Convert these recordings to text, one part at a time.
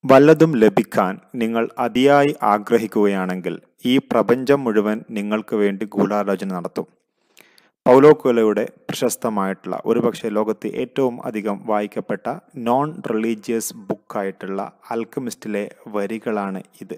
വല്ലതും ലഭിക്കാൻ നിങ്ങൾ അതിയായി ആഗ്രഹിക്കുകയാണെങ്കിൽ ഈ പ്രപഞ്ചം മുഴുവൻ നിങ്ങൾക്ക് വേണ്ടി ഗൂഢാലോചന നടത്തും പൗലോ കൊലയുടെ പ്രശസ്തമായിട്ടുള്ള ഒരുപക്ഷെ ലോകത്ത് ഏറ്റവും അധികം വായിക്കപ്പെട്ട നോൺ റിലീജിയസ് ബുക്കായിട്ടുള്ള അൽക്കമിസ്റ്റിലെ വരികളാണ് ഇത്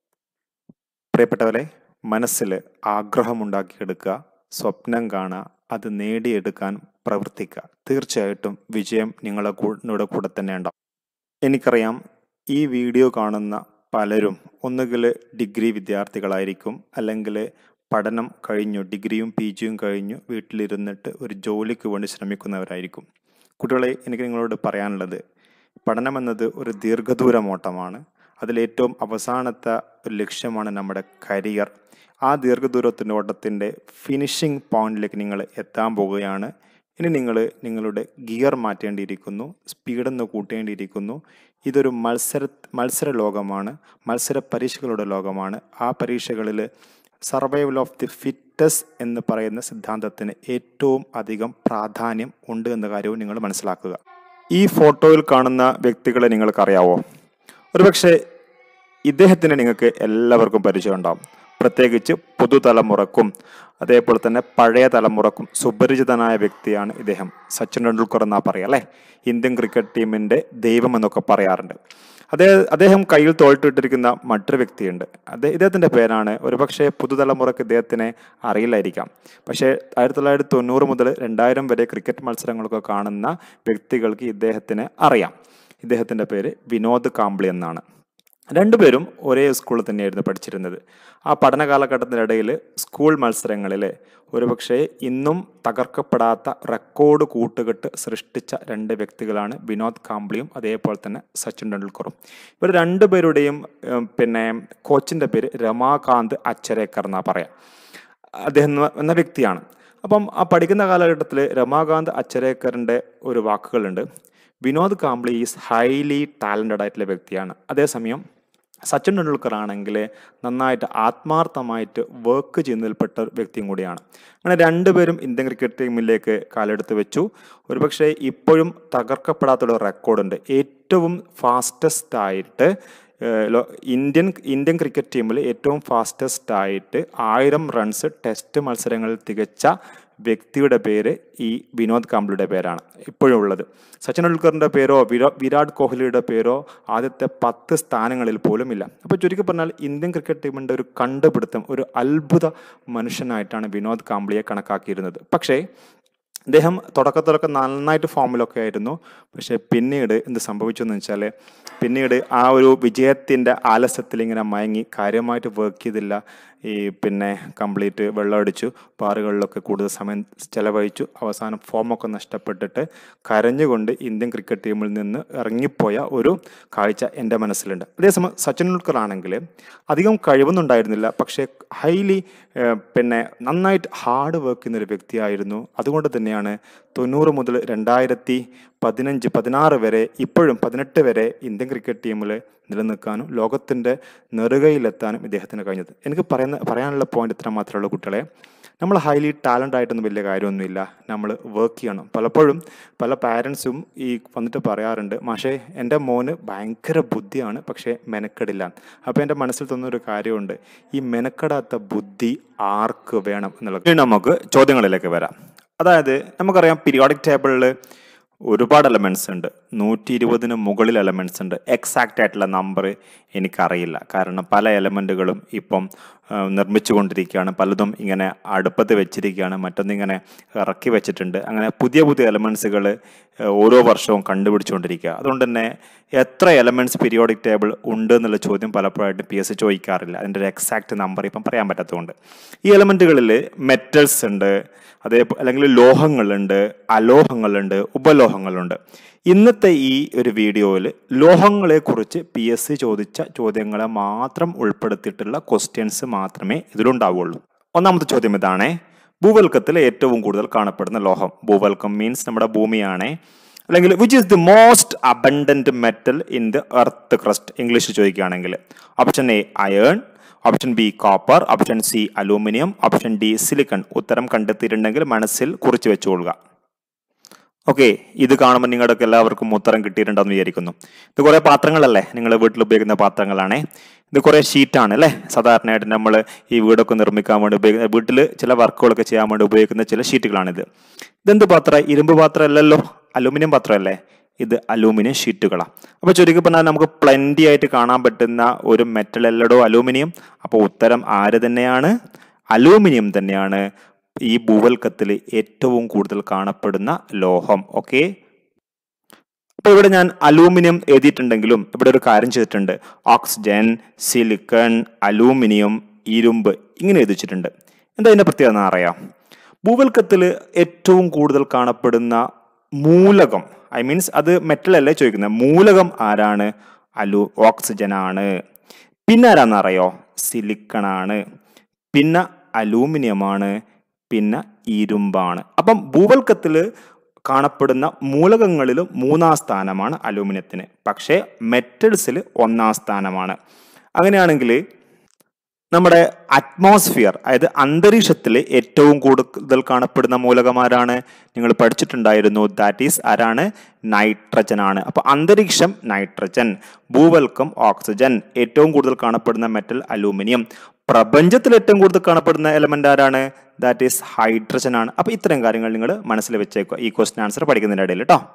പ്രിയപ്പെട്ടവരെ മനസ്സിൽ ആഗ്രഹമുണ്ടാക്കിയെടുക്കുക സ്വപ്നം കാണുക അത് നേടിയെടുക്കാൻ പ്രവർത്തിക്കുക തീർച്ചയായിട്ടും വിജയം നിങ്ങളെ കൂടെ കൂടെ തന്നെ ഉണ്ടാവും എനിക്കറിയാം ഈ വീഡിയോ കാണുന്ന പലരും ഒന്നുകിൽ ഡിഗ്രി വിദ്യാർത്ഥികളായിരിക്കും അല്ലെങ്കിൽ പഠനം കഴിഞ്ഞു ഡിഗ്രിയും പി ജിയും കഴിഞ്ഞു വീട്ടിലിരുന്നിട്ട് ഒരു ജോലിക്ക് വേണ്ടി ശ്രമിക്കുന്നവരായിരിക്കും കുട്ടികളെ എനിക്ക് നിങ്ങളോട് പറയാനുള്ളത് പഠനമെന്നത് ഒരു ദീർഘദൂരം ഓട്ടമാണ് അതിലേറ്റവും അവസാനത്തെ ഒരു ലക്ഷ്യമാണ് നമ്മുടെ കരിയർ ആ ദീർഘദൂരത്തിൻ്റെ ഓട്ടത്തിൻ്റെ ഫിനിഷിംഗ് പോയിന്റിലേക്ക് നിങ്ങൾ എത്താൻ പോവുകയാണ് ഇനി നിങ്ങൾ നിങ്ങളുടെ ഗിയർ മാറ്റേണ്ടിയിരിക്കുന്നു സ്പീഡൊന്ന് കൂട്ടേണ്ടിയിരിക്കുന്നു ഇതൊരു മത്സര മത്സര ലോകമാണ് മത്സര പരീക്ഷകളുടെ ലോകമാണ് ആ പരീക്ഷകളിൽ സർവൈവൽ ഓഫ് ദി ഫിറ്റസ് എന്ന് പറയുന്ന സിദ്ധാന്തത്തിന് ഏറ്റവും അധികം പ്രാധാന്യം ഉണ്ട് എന്ന കാര്യവും നിങ്ങൾ മനസ്സിലാക്കുക ഈ ഫോട്ടോയിൽ കാണുന്ന വ്യക്തികളെ നിങ്ങൾക്കറിയാവോ ഒരുപക്ഷെ ഇദ്ദേഹത്തിന് നിങ്ങൾക്ക് എല്ലാവർക്കും പരിചയം ഉണ്ടാവും പ്രത്യേകിച്ച് പുതുതലമുറക്കും അതേപോലെ തന്നെ പഴയ തലമുറക്കും സുപരിചിതനായ വ്യക്തിയാണ് ഇദ്ദേഹം സച്ചിൻ ടെണ്ടുൽക്കർ എന്നാ പറയുക അല്ലേ ഇന്ത്യൻ ക്രിക്കറ്റ് ടീമിൻ്റെ ദൈവം എന്നൊക്കെ പറയാറുണ്ട് അതേ അദ്ദേഹം കയ്യിൽ തോൾട്ടിട്ടിരിക്കുന്ന മറ്റൊരു വ്യക്തിയുണ്ട് അദ്ദേഹം ഇദ്ദേഹത്തിൻ്റെ പേരാണ് ഒരുപക്ഷെ പുതുതലമുറക്ക് ഇദ്ദേഹത്തിനെ അറിയില്ലായിരിക്കാം പക്ഷേ ആയിരത്തി തൊള്ളായിരത്തി തൊണ്ണൂറ് മുതൽ രണ്ടായിരം വരെ ക്രിക്കറ്റ് മത്സരങ്ങളൊക്കെ കാണുന്ന വ്യക്തികൾക്ക് ഇദ്ദേഹത്തിനെ അറിയാം ഇദ്ദേഹത്തിൻ്റെ പേര് വിനോദ് കാംബ്ലി എന്നാണ് രണ്ടുപേരും ഒരേ സ്കൂളിൽ തന്നെയായിരുന്നു പഠിച്ചിരുന്നത് ആ പഠന കാലഘട്ടത്തിനിടയിൽ സ്കൂൾ മത്സരങ്ങളിൽ ഒരുപക്ഷെ ഇന്നും തകർക്കപ്പെടാത്ത റെക്കോർഡ് കൂട്ടുകെട്ട് സൃഷ്ടിച്ച രണ്ട് വ്യക്തികളാണ് വിനോദ് കാംബ്ലിയും അതേപോലെ തന്നെ സച്ചിൻ ടെണ്ടുൽക്കറും ഇവർ രണ്ടുപേരുടെയും പിന്നെ കോച്ചിൻ്റെ പേര് രമാകാന്ത് അച്ചരേക്കർ എന്നാ പറയാം അദ്ദേഹം എന്ന വ്യക്തിയാണ് അപ്പം ആ പഠിക്കുന്ന കാലഘട്ടത്തിൽ രമാകാന്ത് അച്ചരേക്കറിൻ്റെ ഒരു വാക്കുകളുണ്ട് Vinod Kambli is highly talented ആയിട്ടുള്ള വ്യക്തിയാണ് അതേസമയം സച്ചിൻ ടെണ്ടുൽക്കർ ആണെങ്കിൽ നന്നായിട്ട് ആത്മാർത്ഥമായിട്ട് വർക്ക് ചെയ്യുന്നതിൽപ്പെട്ട ഒരു വ്യക്തിയും കൂടിയാണ് അങ്ങനെ രണ്ടുപേരും ഇന്ത്യൻ ക്രിക്കറ്റ് ടീമിലേക്ക് കാലെടുത്ത് വെച്ചു ഒരുപക്ഷെ ഇപ്പോഴും തകർക്കപ്പെടാത്തൊരു റെക്കോർഡുണ്ട് ഏറ്റവും ഫാസ്റ്റസ്റ്റ് ആയിട്ട് ഇന്ത്യൻ ഇന്ത്യൻ ക്രിക്കറ്റ് ടീമിൽ ഏറ്റവും ഫാസ്റ്റസ്റ്റ് ആയിട്ട് ആയിരം റൺസ് ടെസ്റ്റ് മത്സരങ്ങളിൽ തികച്ച വ്യക്തിയുടെ പേര് ഈ വിനോദ് കാംബ്ലിയുടെ പേരാണ് ഇപ്പോഴും ഉള്ളത് സച്ചിൻ ടെണ്ടുൽക്കറിൻ്റെ പേരോ വിരാ വിരാട് കോഹ്ലിയുടെ പേരോ ആദ്യത്തെ പത്ത് സ്ഥാനങ്ങളിൽ പോലും ഇല്ല അപ്പോൾ ചുരുക്കി പറഞ്ഞാൽ ഇന്ത്യൻ ക്രിക്കറ്റ് ടീമിൻ്റെ ഒരു കണ്ടുപിടുത്തം ഒരു അത്ഭുത മനുഷ്യനായിട്ടാണ് വിനോദ് കാംബ്ലിയെ കണക്കാക്കിയിരുന്നത് പക്ഷേ അദ്ദേഹം തുടക്കത്തിലൊക്കെ നന്നായിട്ട് ഫോമിലൊക്കെ ആയിരുന്നു പക്ഷേ പിന്നീട് എന്ത് സംഭവിച്ചു എന്ന് വെച്ചാൽ പിന്നീട് ആ ഒരു വിജയത്തിൻ്റെ ആലസ്യത്തിൽ ഇങ്ങനെ മയങ്ങി കാര്യമായിട്ട് വർക്ക് ചെയ്തില്ല ഈ പിന്നെ കംപ്ലീറ്റ് വെള്ളമടിച്ചു പാറുകളിലൊക്കെ കൂടുതൽ സമയം ചെലവഴിച്ചു അവസാനം ഫോമൊക്കെ നഷ്ടപ്പെട്ടിട്ട് കരഞ്ഞുകൊണ്ട് ഇന്ത്യൻ ക്രിക്കറ്റ് ടീമിൽ നിന്ന് ഇറങ്ങിപ്പോയ ഒരു കാഴ്ച എൻ്റെ മനസ്സിലുണ്ട് അതേസമയം സച്ചിൻ ടെണ്ടുൽക്കർ ആണെങ്കിൽ അധികം കഴിവൊന്നുണ്ടായിരുന്നില്ല പക്ഷേ ഹൈലി പിന്നെ നന്നായിട്ട് ഹാർഡ് വർക്ക് ചെയ്യുന്ന ഒരു വ്യക്തിയായിരുന്നു അതുകൊണ്ട് തന്നെയാണ് തൊണ്ണൂറ് മുതൽ രണ്ടായിരത്തി പതിനഞ്ച് പതിനാറ് വരെ ഇപ്പോഴും പതിനെട്ട് വരെ ഇന്ത്യൻ ക്രിക്കറ്റ് ടീമിൽ നിലനിൽക്കാനും ലോകത്തിൻ്റെ നെറുകയിലെത്താനും ഇദ്ദേഹത്തിന് കഴിഞ്ഞത് എനിക്ക് പറയുന്ന പറയാനുള്ള പോയിന്റ് ഇത്ര മാത്രമേ ഉള്ളൂ കുട്ടികളെ നമ്മൾ ഹൈലി ടാലൻ്റ് ആയിട്ടൊന്നും വലിയ കാര്യമൊന്നുമില്ല നമ്മൾ വർക്ക് ചെയ്യണം പലപ്പോഴും പല പാരൻസും ഈ വന്നിട്ട് പറയാറുണ്ട് മാഷേ എൻ്റെ മോന് ഭയങ്കര ബുദ്ധിയാണ് പക്ഷേ മെനക്കെടില്ല അപ്പോൾ എൻ്റെ മനസ്സിൽ തോന്നുന്ന ഒരു കാര്യമുണ്ട് ഈ മെനക്കെടാത്ത ബുദ്ധി ആർക്ക് വേണം എന്നുള്ളത് ഇനി നമുക്ക് ചോദ്യങ്ങളിലേക്ക് വരാം അതായത് നമുക്കറിയാം പീരിയോഡിക് ടേബിളിൽ ഒരുപാട് എലമെൻറ്റ്സ് ഉണ്ട് നൂറ്റി ഇരുപതിന് മുകളിൽ എലമെൻറ്റ്സ് ഉണ്ട് എക്സാക്റ്റ് ആയിട്ടുള്ള നമ്പർ എനിക്കറിയില്ല കാരണം പല എലമെൻറ്റുകളും ഇപ്പം നിർമ്മിച്ചു കൊണ്ടിരിക്കുകയാണ് പലതും ഇങ്ങനെ അടുപ്പത്ത് വെച്ചിരിക്കുകയാണ് മറ്റൊന്നിങ്ങനെ ഇറക്കി വെച്ചിട്ടുണ്ട് അങ്ങനെ പുതിയ പുതിയ എലമെൻറ്റ്സുകൾ ഓരോ വർഷവും കണ്ടുപിടിച്ചുകൊണ്ടിരിക്കുക അതുകൊണ്ട് തന്നെ എത്ര എലമെൻറ്റ്സ് പീരിയോഡിക് ടേബിൾ ഉണ്ട് എന്നുള്ള ചോദ്യം പലപ്പോഴായിട്ട് പി എസ് സി ചോദിക്കാറില്ല അതിൻ്റെ ഒരു എക്സാക്റ്റ് നമ്പർ ഇപ്പം പറയാൻ പറ്റാത്തതുകൊണ്ട് ഈ എലമെൻറ്റുകളിൽ മെറ്റൽസ് ഉണ്ട് അതേ അല്ലെങ്കിൽ ലോഹങ്ങളുണ്ട് അലോഹങ്ങളുണ്ട് ഉപലോഹങ്ങളുണ്ട് ഇന്നത്തെ ഈ ഒരു വീഡിയോയിൽ ലോഹങ്ങളെക്കുറിച്ച് പി എസ് സി ചോദിച്ച ചോദ്യങ്ങളെ മാത്രം ഉൾപ്പെടുത്തിയിട്ടുള്ള ക്വസ്റ്റ്യൻസ് മാത്രമേ ഇതിലുണ്ടാവുള്ളൂ ഒന്നാമത്തെ ചോദ്യം ഇതാണേ ഭൂവൽക്കത്തിൽ ഏറ്റവും കൂടുതൽ കാണപ്പെടുന്ന ലോഹം ഭൂവൽക്കം മീൻസ് നമ്മുടെ ഭൂമിയാണേ അല്ലെങ്കിൽ which is the most abundant metal in the earth crust ഇംഗ്ലീഷിൽ ചോദിക്കുകയാണെങ്കിൽ option A iron option B copper option C aluminium option D silicon ഉത്തരം കണ്ടെത്തിയിട്ടുണ്ടെങ്കിൽ മനസ്സിൽ കുറിച്ച് വെച്ചുകൊള്ളുക ഓക്കെ ഇത് കാണുമ്പോൾ നിങ്ങളുടെ എല്ലാവർക്കും ഉത്തരം കിട്ടിയിട്ടുണ്ടെന്ന് വിചാരിക്കുന്നു ഇത് കുറേ പാത്രങ്ങളല്ലേ നിങ്ങൾ വീട്ടിൽ ഉപയോഗിക്കുന്ന പാത്രങ്ങളാണേ ഇത് കുറേ ഷീറ്റാണ് അല്ലേ സാധാരണയായിട്ട് നമ്മൾ ഈ വീടൊക്കെ നിർമ്മിക്കാൻ വേണ്ടി ഉപയോഗിക്കുന്ന വീട്ടിൽ ചില വർക്കുകളൊക്കെ ചെയ്യാൻ വേണ്ടി ഉപയോഗിക്കുന്ന ചില ഷീറ്റുകളാണിത് ഇതെന്ത് പാത്രം ഇരുമ്പ് പാത്രം അല്ലല്ലോ അലൂമിനിയം പാത്രമല്ലേ ഇത് അലൂമിനിയം ഷീറ്റുകളാണ് അപ്പോൾ ചുരുക്കി പറഞ്ഞാൽ നമുക്ക് പ്ലൻറ്റി ആയിട്ട് കാണാൻ പറ്റുന്ന ഒരു മെറ്റൽ അല്ലടോ അലൂമിനിയം അപ്പോൾ ഉത്തരം ആര് തന്നെയാണ് അലൂമിനിയം തന്നെയാണ് ഈ ഭൂവൽക്കത്തിൽ ഏറ്റവും കൂടുതൽ കാണപ്പെടുന്ന ലോഹം ഓക്കെ അപ്പോൾ ഇവിടെ ഞാൻ അലൂമിനിയം എഴുതിയിട്ടുണ്ടെങ്കിലും ഇവിടെ ഒരു കാര്യം ചെയ്തിട്ടുണ്ട് ഓക്സിജൻ സിലിക്കൺ അലൂമിനിയം ഇരുമ്പ് ഇങ്ങനെ എഴുതി വെച്ചിട്ടുണ്ട് എന്താ ഇതിന്റെ പ്രത്യേകത എന്ന് അറിയാം ഭൂവൽക്കത്തിൽ ഏറ്റവും കൂടുതൽ കാണപ്പെടുന്ന മൂലകം ഐ മീൻസ് അത് മെറ്റൽ അല്ലേ ചോദിക്കുന്നത് മൂലകം ആരാണ് അലു ഓക്സിജൻ ആണ് പിന്നെ ആരാന്നറിയോ സിലിക്കൺ ആണ് പിന്നെ അലൂമിനിയമാണ് പിന്നെ ഇരുമ്പാണ് അപ്പം ഭൂവൽക്കത്തിൽ കാണപ്പെടുന്ന മൂലകങ്ങളിൽ മൂന്നാം സ്ഥാനമാണ് അലൂമിനിയത്തിന് പക്ഷേ മെറ്റൽസിൽ ഒന്നാം സ്ഥാനമാണ് അങ്ങനെയാണെങ്കിൽ നമ്മുടെ അറ്റ്മോസ്ഫിയർ അതായത് അന്തരീക്ഷത്തിൽ ഏറ്റവും കൂടുതൽ കാണപ്പെടുന്ന മൂലകമാരാണ് നിങ്ങൾ പഠിച്ചിട്ടുണ്ടായിരുന്നു ദാറ്റ് ഈസ് ആരാണ് നൈട്രജൻ ആണ് അപ്പോൾ അന്തരീക്ഷം നൈട്രജൻ ഭൂവൽക്കം ഓക്സിജൻ ഏറ്റവും കൂടുതൽ കാണപ്പെടുന്ന മെറ്റൽ അലൂമിനിയം പ്രപഞ്ചത്തിൽ ഏറ്റവും കൂടുതൽ കാണപ്പെടുന്ന എലമെന്റ് ആരാണ് ദാറ്റ് ഈസ് ഹൈഡ്രജൻ ആണ് അപ്പോൾ ഇത്തരം കാര്യങ്ങൾ നിങ്ങൾ മനസ്സിൽ വെച്ചേക്കുക ഈ ക്വസ്റ്റ്യൻ ആൻസർ പഠിക്കുന്നതിൻ്റെ ഇടയിൽ കേട്ടോ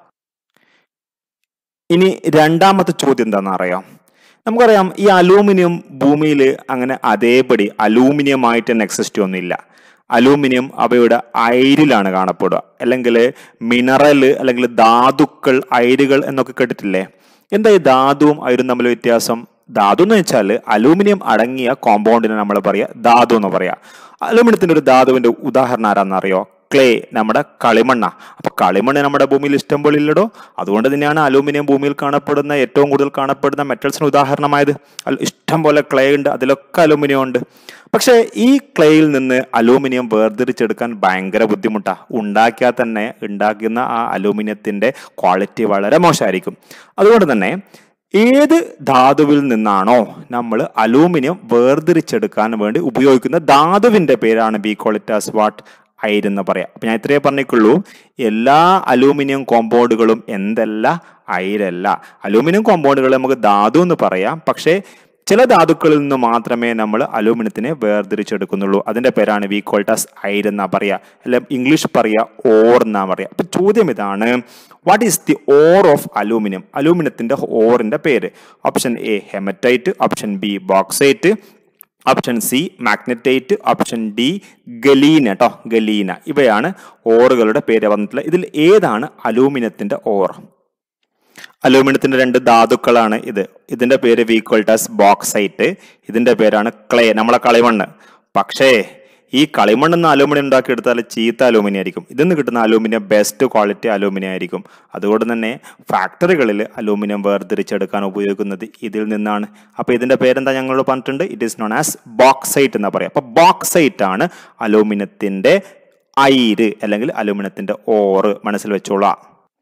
ഇനി രണ്ടാമത്തെ ചോദ്യം എന്താണെന്ന് അറിയാം നമുക്കറിയാം ഈ അലൂമിനിയം ഭൂമിയിൽ അങ്ങനെ അതേപടി അലൂമിനിയം ആയിട്ട് തന്നെ എക്സിസ്റ്റ് ഒന്നുമില്ല അലൂമിനിയം അവയുടെ അയിരിലാണ് കാണപ്പെടുക അല്ലെങ്കിൽ മിനറൽ അല്ലെങ്കിൽ ധാതുക്കൾ അയിരുകൾ എന്നൊക്കെ കേട്ടിട്ടില്ലേ എന്താ ഈ ധാതുവും അയരും തമ്മിൽ വ്യത്യാസം ധാതു എന്ന് വെച്ചാൽ അലൂമിനിയം അടങ്ങിയ കോമ്പൗണ്ടിനെ നമ്മൾ പറയുക ധാതു എന്ന് പറയാം അലൂമിനിയത്തിന്റെ ഒരു ധാതുവിന്റെ ഉദാഹരണം ആരാന്നറിയോ ക്ലേ നമ്മുടെ കളിമണ്ണ അപ്പൊ കളിമണ്ണ് നമ്മുടെ ഭൂമിയിൽ ഇഷ്ടം പോലെ ഇല്ലടോ അതുകൊണ്ട് തന്നെയാണ് അലൂമിനിയം ഭൂമിയിൽ കാണപ്പെടുന്ന ഏറ്റവും കൂടുതൽ കാണപ്പെടുന്ന മെറ്റൽസിന് ഉദാഹരണമായത് ഇഷ്ടം പോലെ ക്ലേ ഉണ്ട് അതിലൊക്കെ അലൂമിനിയം ഉണ്ട് പക്ഷേ ഈ ക്ലേയിൽ നിന്ന് അലൂമിനിയം വേർതിരിച്ചെടുക്കാൻ ഭയങ്കര ബുദ്ധിമുട്ടാണ് ഉണ്ടാക്കിയാൽ തന്നെ ഉണ്ടാക്കുന്ന ആ അലൂമിനിയത്തിന്റെ ക്വാളിറ്റി വളരെ മോശമായിരിക്കും അതുകൊണ്ട് തന്നെ ഏത് ധാതുവിൽ നിന്നാണോ നമ്മൾ അലൂമിനിയം വേർതിരിച്ചെടുക്കാൻ വേണ്ടി ഉപയോഗിക്കുന്ന ധാതുവിന്റെ പേരാണ് ബി ക്വാളിറ്റാസ് വാട്ട് അയിരെന്ന് പറയാം അപ്പൊ ഞാൻ ഇത്രയേ പറഞ്ഞേക്കുള്ളൂ എല്ലാ അലൂമിനിയം കോമ്പൗണ്ടുകളും എന്തല്ല അയിരല്ല അലൂമിനിയം കോമ്പൗണ്ടുകൾ നമുക്ക് ധാതു എന്ന് പറയാം പക്ഷേ ചില ധാതുക്കളിൽ നിന്ന് മാത്രമേ നമ്മൾ അലൂമിനിയത്തിനെ വേർതിരിച്ചെടുക്കുന്നുള്ളൂ അതിന്റെ പേരാണ് വി കോൾട്ടാസ് അയർ എന്നാ പറയാ അല്ലെ ഇംഗ്ലീഷ് പറയാ ഓർ എന്നാ പറയാ അപ്പൊ ചോദ്യം ഇതാണ് what is the ore of aluminium അലൂമിനിയത്തിന്റെ ഓറിന്റെ പേര് option A haematite option B bauxite option C magnetite option D galena കേട്ടോ ഗലീന ഇവയാണ് ഓറുകളുടെ പേര് വന്നിട്ടുള്ളത് ഇതിൽ ഏതാണ് അലൂമിനിയത്തിന്റെ ഓർ അലൂമിനിയത്തിന്റെ രണ്ട് ധാതുക്കളാണ് ഇത് ഇതിന്റെ പേര് വീക്വൽട്ടാസ് ബോക്സൈറ്റ് ഇതിന്റെ പേരാണ് ക്ലേ നമ്മളെ കളിമണ്ണ് പക്ഷേ ഈ കളിമണ്ണിൽ നിന്ന് അലൂമിനിയം ഉണ്ടാക്കിയെടുത്താൽ ചീത്ത അലൂമിനിയം ആയിരിക്കും ഇതിന്ന് കിട്ടുന്ന അലൂമിനിയം ബെസ്റ്റ് ക്വാളിറ്റി അലൂമിനിയം ആയിരിക്കും അതുകൊണ്ട് തന്നെ ഫാക്ടറികളിൽ അലൂമിനിയം വേർതിരിച്ചെടുക്കാൻ ഉപയോഗിക്കുന്നത് ഇതിൽ നിന്നാണ് അപ്പോൾ ഇതിന്റെ പേരെന്താ ഞങ്ങളോട് പറഞ്ഞിട്ടുണ്ട് it is known as bauxite എന്ന് പറയാം അപ്പോൾ ബോക്സൈറ്റ് ആണ് അലൂമിനിയത്തിന്റെ അയിര് അല്ലെങ്കിൽ അലൂമിനിയത്തിന്റെ ഓറ് മനസ്സിൽ വെച്ചോളാം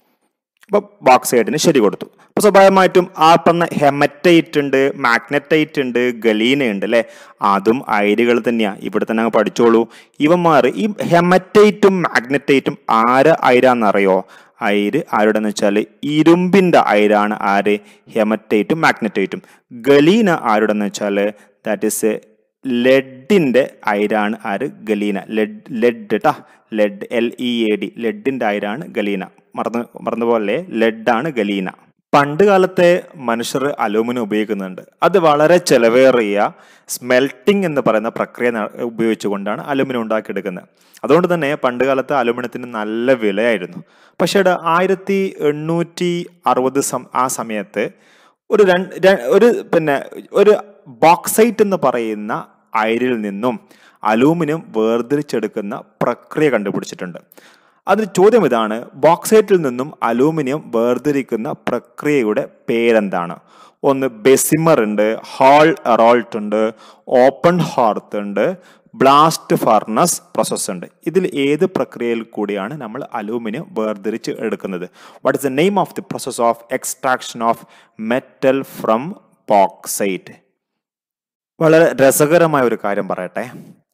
അപ്പോൾ ബോക്സൈറ്റിന് ശരി കൊടുത്തു അപ്പോൾ സ്വാഭാവികമായിട്ടും ആ പറഞ്ഞ ഹെമറ്റൈറ്റ് ഉണ്ട് മാഗ്നറ്റൈറ്റ് ഉണ്ട് ഗലീന ഉണ്ട് അല്ലേ അതും അയിരുകൾ തന്നെയാണ് ഇവിടെ തന്നെ അങ്ങ് പഠിച്ചോളൂ ഇവന്മാർ ഈ ഹെമറ്റൈറ്റും മാഗ്നറ്റൈറ്റും ആര് അയരാന്നറിയോ അയിര് ആരുടെന്ന് വെച്ചാൽ ഇരുമ്പിന്റെ അയിരാണ് ആര് ഹെമറ്റൈറ്റും മാഗ്നറ്റൈറ്റും ഗലീന ആരുടെന്ന് വെച്ചാൽ ദാറ്റ് ഇസ് ലെഡിന്റെ അയിരാണ് ആര് ഗലീന ലെഡ് ലെഡ് കേട്ടാ lead L E A D ലെഡിന്റെ അയിരാണ് ഗലീന മറന്ന് മറന്നുപോലെ ലെഡാണ് ഗലീന പണ്ട് കാലത്തെ മനുഷ്യർ അലൂമിനിയം ഉപയോഗിക്കുന്നുണ്ട് അത് വളരെ ചെലവേറിയ സ്മെൽട്ടിംഗ് എന്ന് പറയുന്ന പ്രക്രിയ ന- ഉപയോഗിച്ചുകൊണ്ടാണ് അലൂമിനിയം ഉണ്ടാക്കിയെടുക്കുന്നത് അതുകൊണ്ട് തന്നെ പണ്ട് കാലത്ത് അലൂമിനിയത്തിന് നല്ല വിലയായിരുന്നു പക്ഷേ ഇത് ആയിരത്തി എണ്ണൂറ്റി അറുപത് സം ആ സമയത്ത് ഒരു രണ്ട് ര- ഒരു പിന്നെ ഒരു ബോക്സൈറ്റ് എന്ന് പറയുന്ന അയിരിൽ നിന്നും അലൂമിനിയം വേർതിരിച്ചെടുക്കുന്ന പ്രക്രിയ കണ്ടുപിടിച്ചിട്ടുണ്ട് അതിന് ചോദ്യം ഇതാണ് ബോക്സൈറ്റിൽ നിന്നും അലൂമിനിയം വേർതിരിക്കുന്ന പ്രക്രിയയുടെ പേരെന്താണ് ഒന്ന് ബെസിമർ ഉണ്ട് ഹാൾ എറോൾട്ട് ഉണ്ട് ഓപ്പൺ ഹാർത്ത് ഉണ്ട് ബ്ലാസ്റ്റ് ഫർണസ് പ്രോസസ് ഉണ്ട് ഇതിൽ ഏത് പ്രക്രിയയിൽ കൂടിയാണ് നമ്മൾ അലൂമിനിയം വേർതിരിച്ച് എടുക്കുന്നത് what is the name of the process of extraction of metal from bauxite വളരെ രസകരമായ ഒരു കാര്യം പറയട്ടെ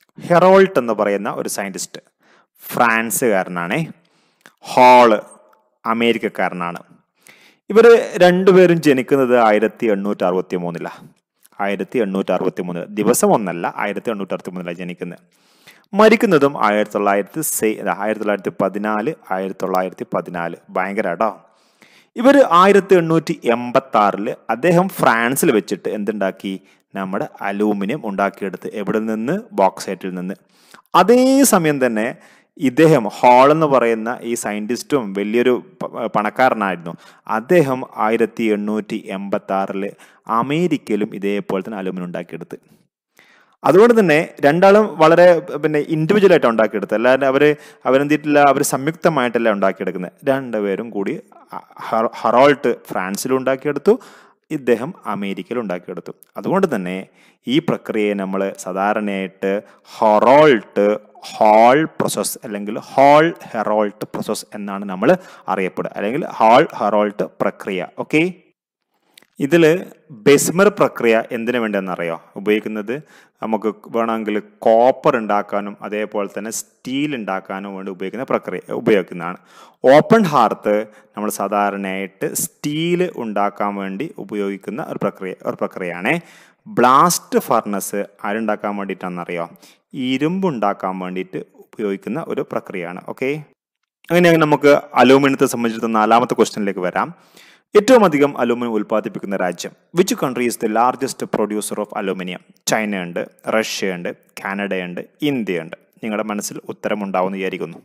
ഹെറോൾട്ട് എന്ന് പറയുന്ന ഒരു സയന്റിസ്റ്റ് ഫ്രാൻസുകാരനാണേ ഹാള് അമേരിക്കക്കാരനാണ് ഇവർ രണ്ടുപേരും ജനിക്കുന്നത് ആയിരത്തി എണ്ണൂറ്റി അറുപത്തി മൂന്നിലാണ് ആയിരത്തി എണ്ണൂറ്റി അറുപത്തി മൂന്ന് ദിവസം ഒന്നല്ല ആയിരത്തി എണ്ണൂറ്റി അറുപത്തി മൂന്നിലാണ് ജനിക്കുന്നത് മരിക്കുന്നതും ആയിരത്തി തൊള്ളായിരത്തി സെ ആയിരത്തി തൊള്ളായിരത്തി പതിനാല് ആയിരത്തി തൊള്ളായിരത്തി പതിനാല് ഭയങ്കര കേട്ടോ ഇവർ ആയിരത്തി എണ്ണൂറ്റി എൺപത്തി ആറില് അദ്ദേഹം ഫ്രാൻസിൽ വെച്ചിട്ട് എന്തുണ്ടാക്കി നമ്മുടെ അലൂമിനിയം ഉണ്ടാക്കിയെടുത്ത് എവിടെ നിന്ന് ബോക്സൈറ്റിൽ നിന്ന് അതേ സമയം തന്നെ ഇദ്ദേഹം ഹാൾ എന്ന് പറയുന്ന ഈ സയൻറ്റിസ്റ്റും വലിയൊരു പ- പണക്കാരനായിരുന്നു അദ്ദേഹം ആയിരത്തി എണ്ണൂറ്റി എൺപത്തി ആറില് അമേരിക്കയിലും ഇതേപോലെ തന്നെ അലൂമിനിയം ഉണ്ടാക്കിയെടുത്ത് അതുകൊണ്ട് തന്നെ രണ്ടാളും വളരെ പിന്നെ ഇൻഡിവിജ്വൽ ആയിട്ട് ഉണ്ടാക്കിയെടുത്തത് അല്ലാതെ അവർ അവരെന്തിട്ടില്ല അവർ സംയുക്തമായിട്ടല്ല ഉണ്ടാക്കിയെടുക്കുന്നത് രണ്ടുപേരും കൂടി ഹ- ഹറോൾട്ട് ഫ്രാൻസിലും ഉണ്ടാക്കിയെടുത്തു ഇദ്ദേഹം അമേരിക്കയിൽ ഉണ്ടാക്കിയെടുത്തു അതുകൊണ്ട് തന്നെ ഈ പ്രക്രിയയെ നമ്മൾ സാധാരണയായിട്ട് ഹൊറോൾട്ട് ഹാൾ പ്രോസസ് അല്ലെങ്കിൽ ഹാൾ ഹെറോൾട്ട് പ്രോസസ് എന്നാണ് നമ്മൾ അറിയപ്പെടുക അല്ലെങ്കിൽ ഹാൾ ഹെറോൾട്ട് പ്രക്രിയ ഓക്കെ ഇതിൽ ബെസ്മർ പ്രക്രിയ എന്തിനു വേണ്ടിയെന്നറിയോ ഉപയോഗിക്കുന്നത് നമുക്ക് വേണമെങ്കിൽ കോപ്പർ ഉണ്ടാക്കാനും അതേപോലെ തന്നെ സ്റ്റീൽ ഉണ്ടാക്കാനും വേണ്ടി ഉപയോഗിക്കുന്ന പ്രക്രിയ ഉപയോഗിക്കുന്നതാണ് ഓപ്പൺ ഹാർത്ത് നമ്മൾ സാധാരണയായിട്ട് സ്റ്റീൽ ഉണ്ടാക്കാൻ വേണ്ടി ഉപയോഗിക്കുന്ന ഒരു പ്രക്രിയ ഒരു പ്രക്രിയയാണ് ബ്ലാസ്റ്റ് ഫർണസ് ആരുണ്ടാക്കാൻ വേണ്ടിയിട്ടാണെന്നറിയോ ഇരുമ്പ് ഉണ്ടാക്കാൻ വേണ്ടിയിട്ട് ഉപയോഗിക്കുന്ന ഒരു പ്രക്രിയയാണ് ഓക്കെ അങ്ങനെയാണെങ്കിൽ നമുക്ക് അലൂമിനിയത്തെ സംബന്ധിച്ചിടത്തോളം നാലാമത്തെ ക്വസ്റ്റ്യനിലേക്ക് വരാം ഏറ്റവും അധികം അലൂമിനിയം ഉൽപ്പാദിപ്പിക്കുന്ന രാജ്യം which country is the largest producer of aluminium China ഉണ്ട് റഷ്യ ഉണ്ട് കാനഡയുണ്ട് ഇന്ത്യ ഉണ്ട് നിങ്ങളുടെ മനസ്സിൽ ഉത്തരം ഉണ്ടാവുമെന്ന് വിചാരിക്കുന്നു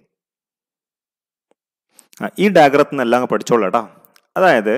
ആ, ഈ ഡയഗ്രത്തിൽ നിന്നെല്ലാം അങ്ങ് പഠിച്ചോളൂ കേട്ടോ അതായത്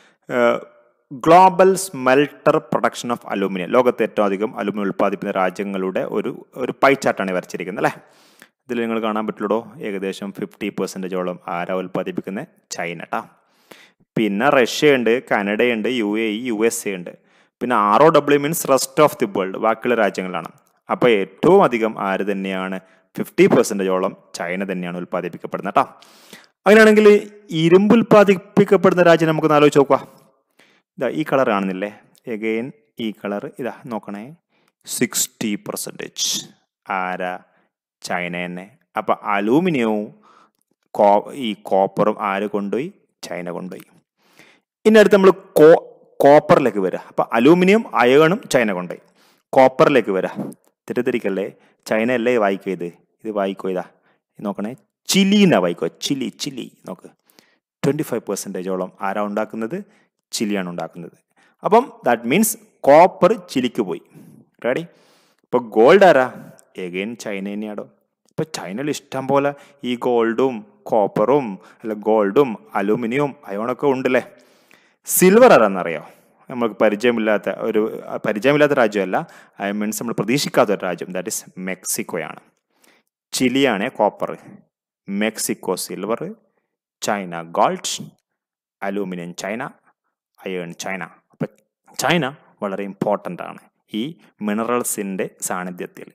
global smelter production of aluminium ലോകത്തെ ഏറ്റവും അധികം അലൂമിനിയം ഉൽപ്പാദിപ്പിക്കുന്ന രാജ്യങ്ങളുടെ ഒരു ഒരു പൈ ചാർട്ടാണ് വരച്ചിരിക്കുന്നത് അല്ലേ ഇതിൽ നിങ്ങൾ കാണാൻ പറ്റുള്ളൂ ഏകദേശം ഫിഫ്റ്റി പെർസെൻറ്റേജോളം ആരാ ഉൽപ്പാദിപ്പിക്കുന്നത് ചൈന കേട്ടോ പിന്നെ റഷ്യ ഉണ്ട് കാനഡയുണ്ട് U A E U S A ഉണ്ട് പിന്നെ R O W means rest of the world ബാക്കിയുള്ള രാജ്യങ്ങളാണ് അപ്പോൾ ഏറ്റവും അധികം ആര് തന്നെയാണ് ഫിഫ്റ്റി പെർസെൻറ്റേജോളം ചൈന തന്നെയാണ് ഉൽപ്പാദിപ്പിക്കപ്പെടുന്നത് കേട്ടോ അങ്ങനെയാണെങ്കിൽ ഇരുമ്പ് ഉൽപ്പാദിപ്പിക്കപ്പെടുന്ന രാജ്യം നമുക്കൊന്ന് ആലോചിച്ച് നോക്കുക ഇതാ ഈ കളർ കാണുന്നില്ലേ എഗെയിൻ ഈ കളർ ഇതാ നോക്കണേ സിക്സ്റ്റി പെർസെൻറ്റേജ് ആരാ ചൈന തന്നെ അപ്പം അലൂമിനിയവും കോ ഈ കോപ്പറും ആര് കൊണ്ടുപോയി ചൈന കൊണ്ടുപോയി ഇനി അടുത്ത് നമ്മൾ കോ കോപ്പറിലേക്ക് വരിക അപ്പം അലൂമിനിയം അയണും ചൈന കൊണ്ടുപോയി കോപ്പറിലേക്ക് വരിക തെറ്റിദ്ധരിക്കല്ലേ ചൈന അല്ലേ വായിക്കുക ഇത് ഇത് വായിക്കോ ഇതാ ഇത് നോക്കണേ ചിലീന വായിക്കോ ചിലി ചിലി നോക്ക് ട്വൻറ്റി ഫൈവ് പെർസെൻറ്റേജോളം ആരാ ഉണ്ടാക്കുന്നത് ചിലിയാണ് ഉണ്ടാക്കുന്നത് അപ്പം ദാറ്റ് മീൻസ് കോപ്പർ ചിലിക്ക് പോയി റെഡി ഇപ്പോൾ ഗോൾഡ് ആരാ എഗെയിൻ ചൈന തന്നെയാണോ ഇപ്പം ചൈനയിൽ ഇഷ്ടം പോലെ ഈ ഗോൾഡും കോപ്പറും അല്ല ഗോൾഡും അലൂമിനിയവും അയോണൊക്കെ ഉണ്ടല്ലേ സിൽവർ ആരാന്നറിയോ നമുക്ക് പരിചയമില്ലാത്ത ഒരു പരിചയമില്ലാത്ത രാജ്യമല്ല ഐ മീൻസ് നമ്മൾ പ്രതീക്ഷിക്കാത്ത ഒരു രാജ്യം ദാറ്റ് ഇസ് മെക്സിക്കോയാണ് ചിലിയാണ് copper Mexico silver China gold aluminium China iron China അപ്പം ചൈന വളരെ ഇമ്പോർട്ടൻ്റ് ആണ് ഈ മിനറൽസിൻ്റെ സാന്നിധ്യത്തിൽ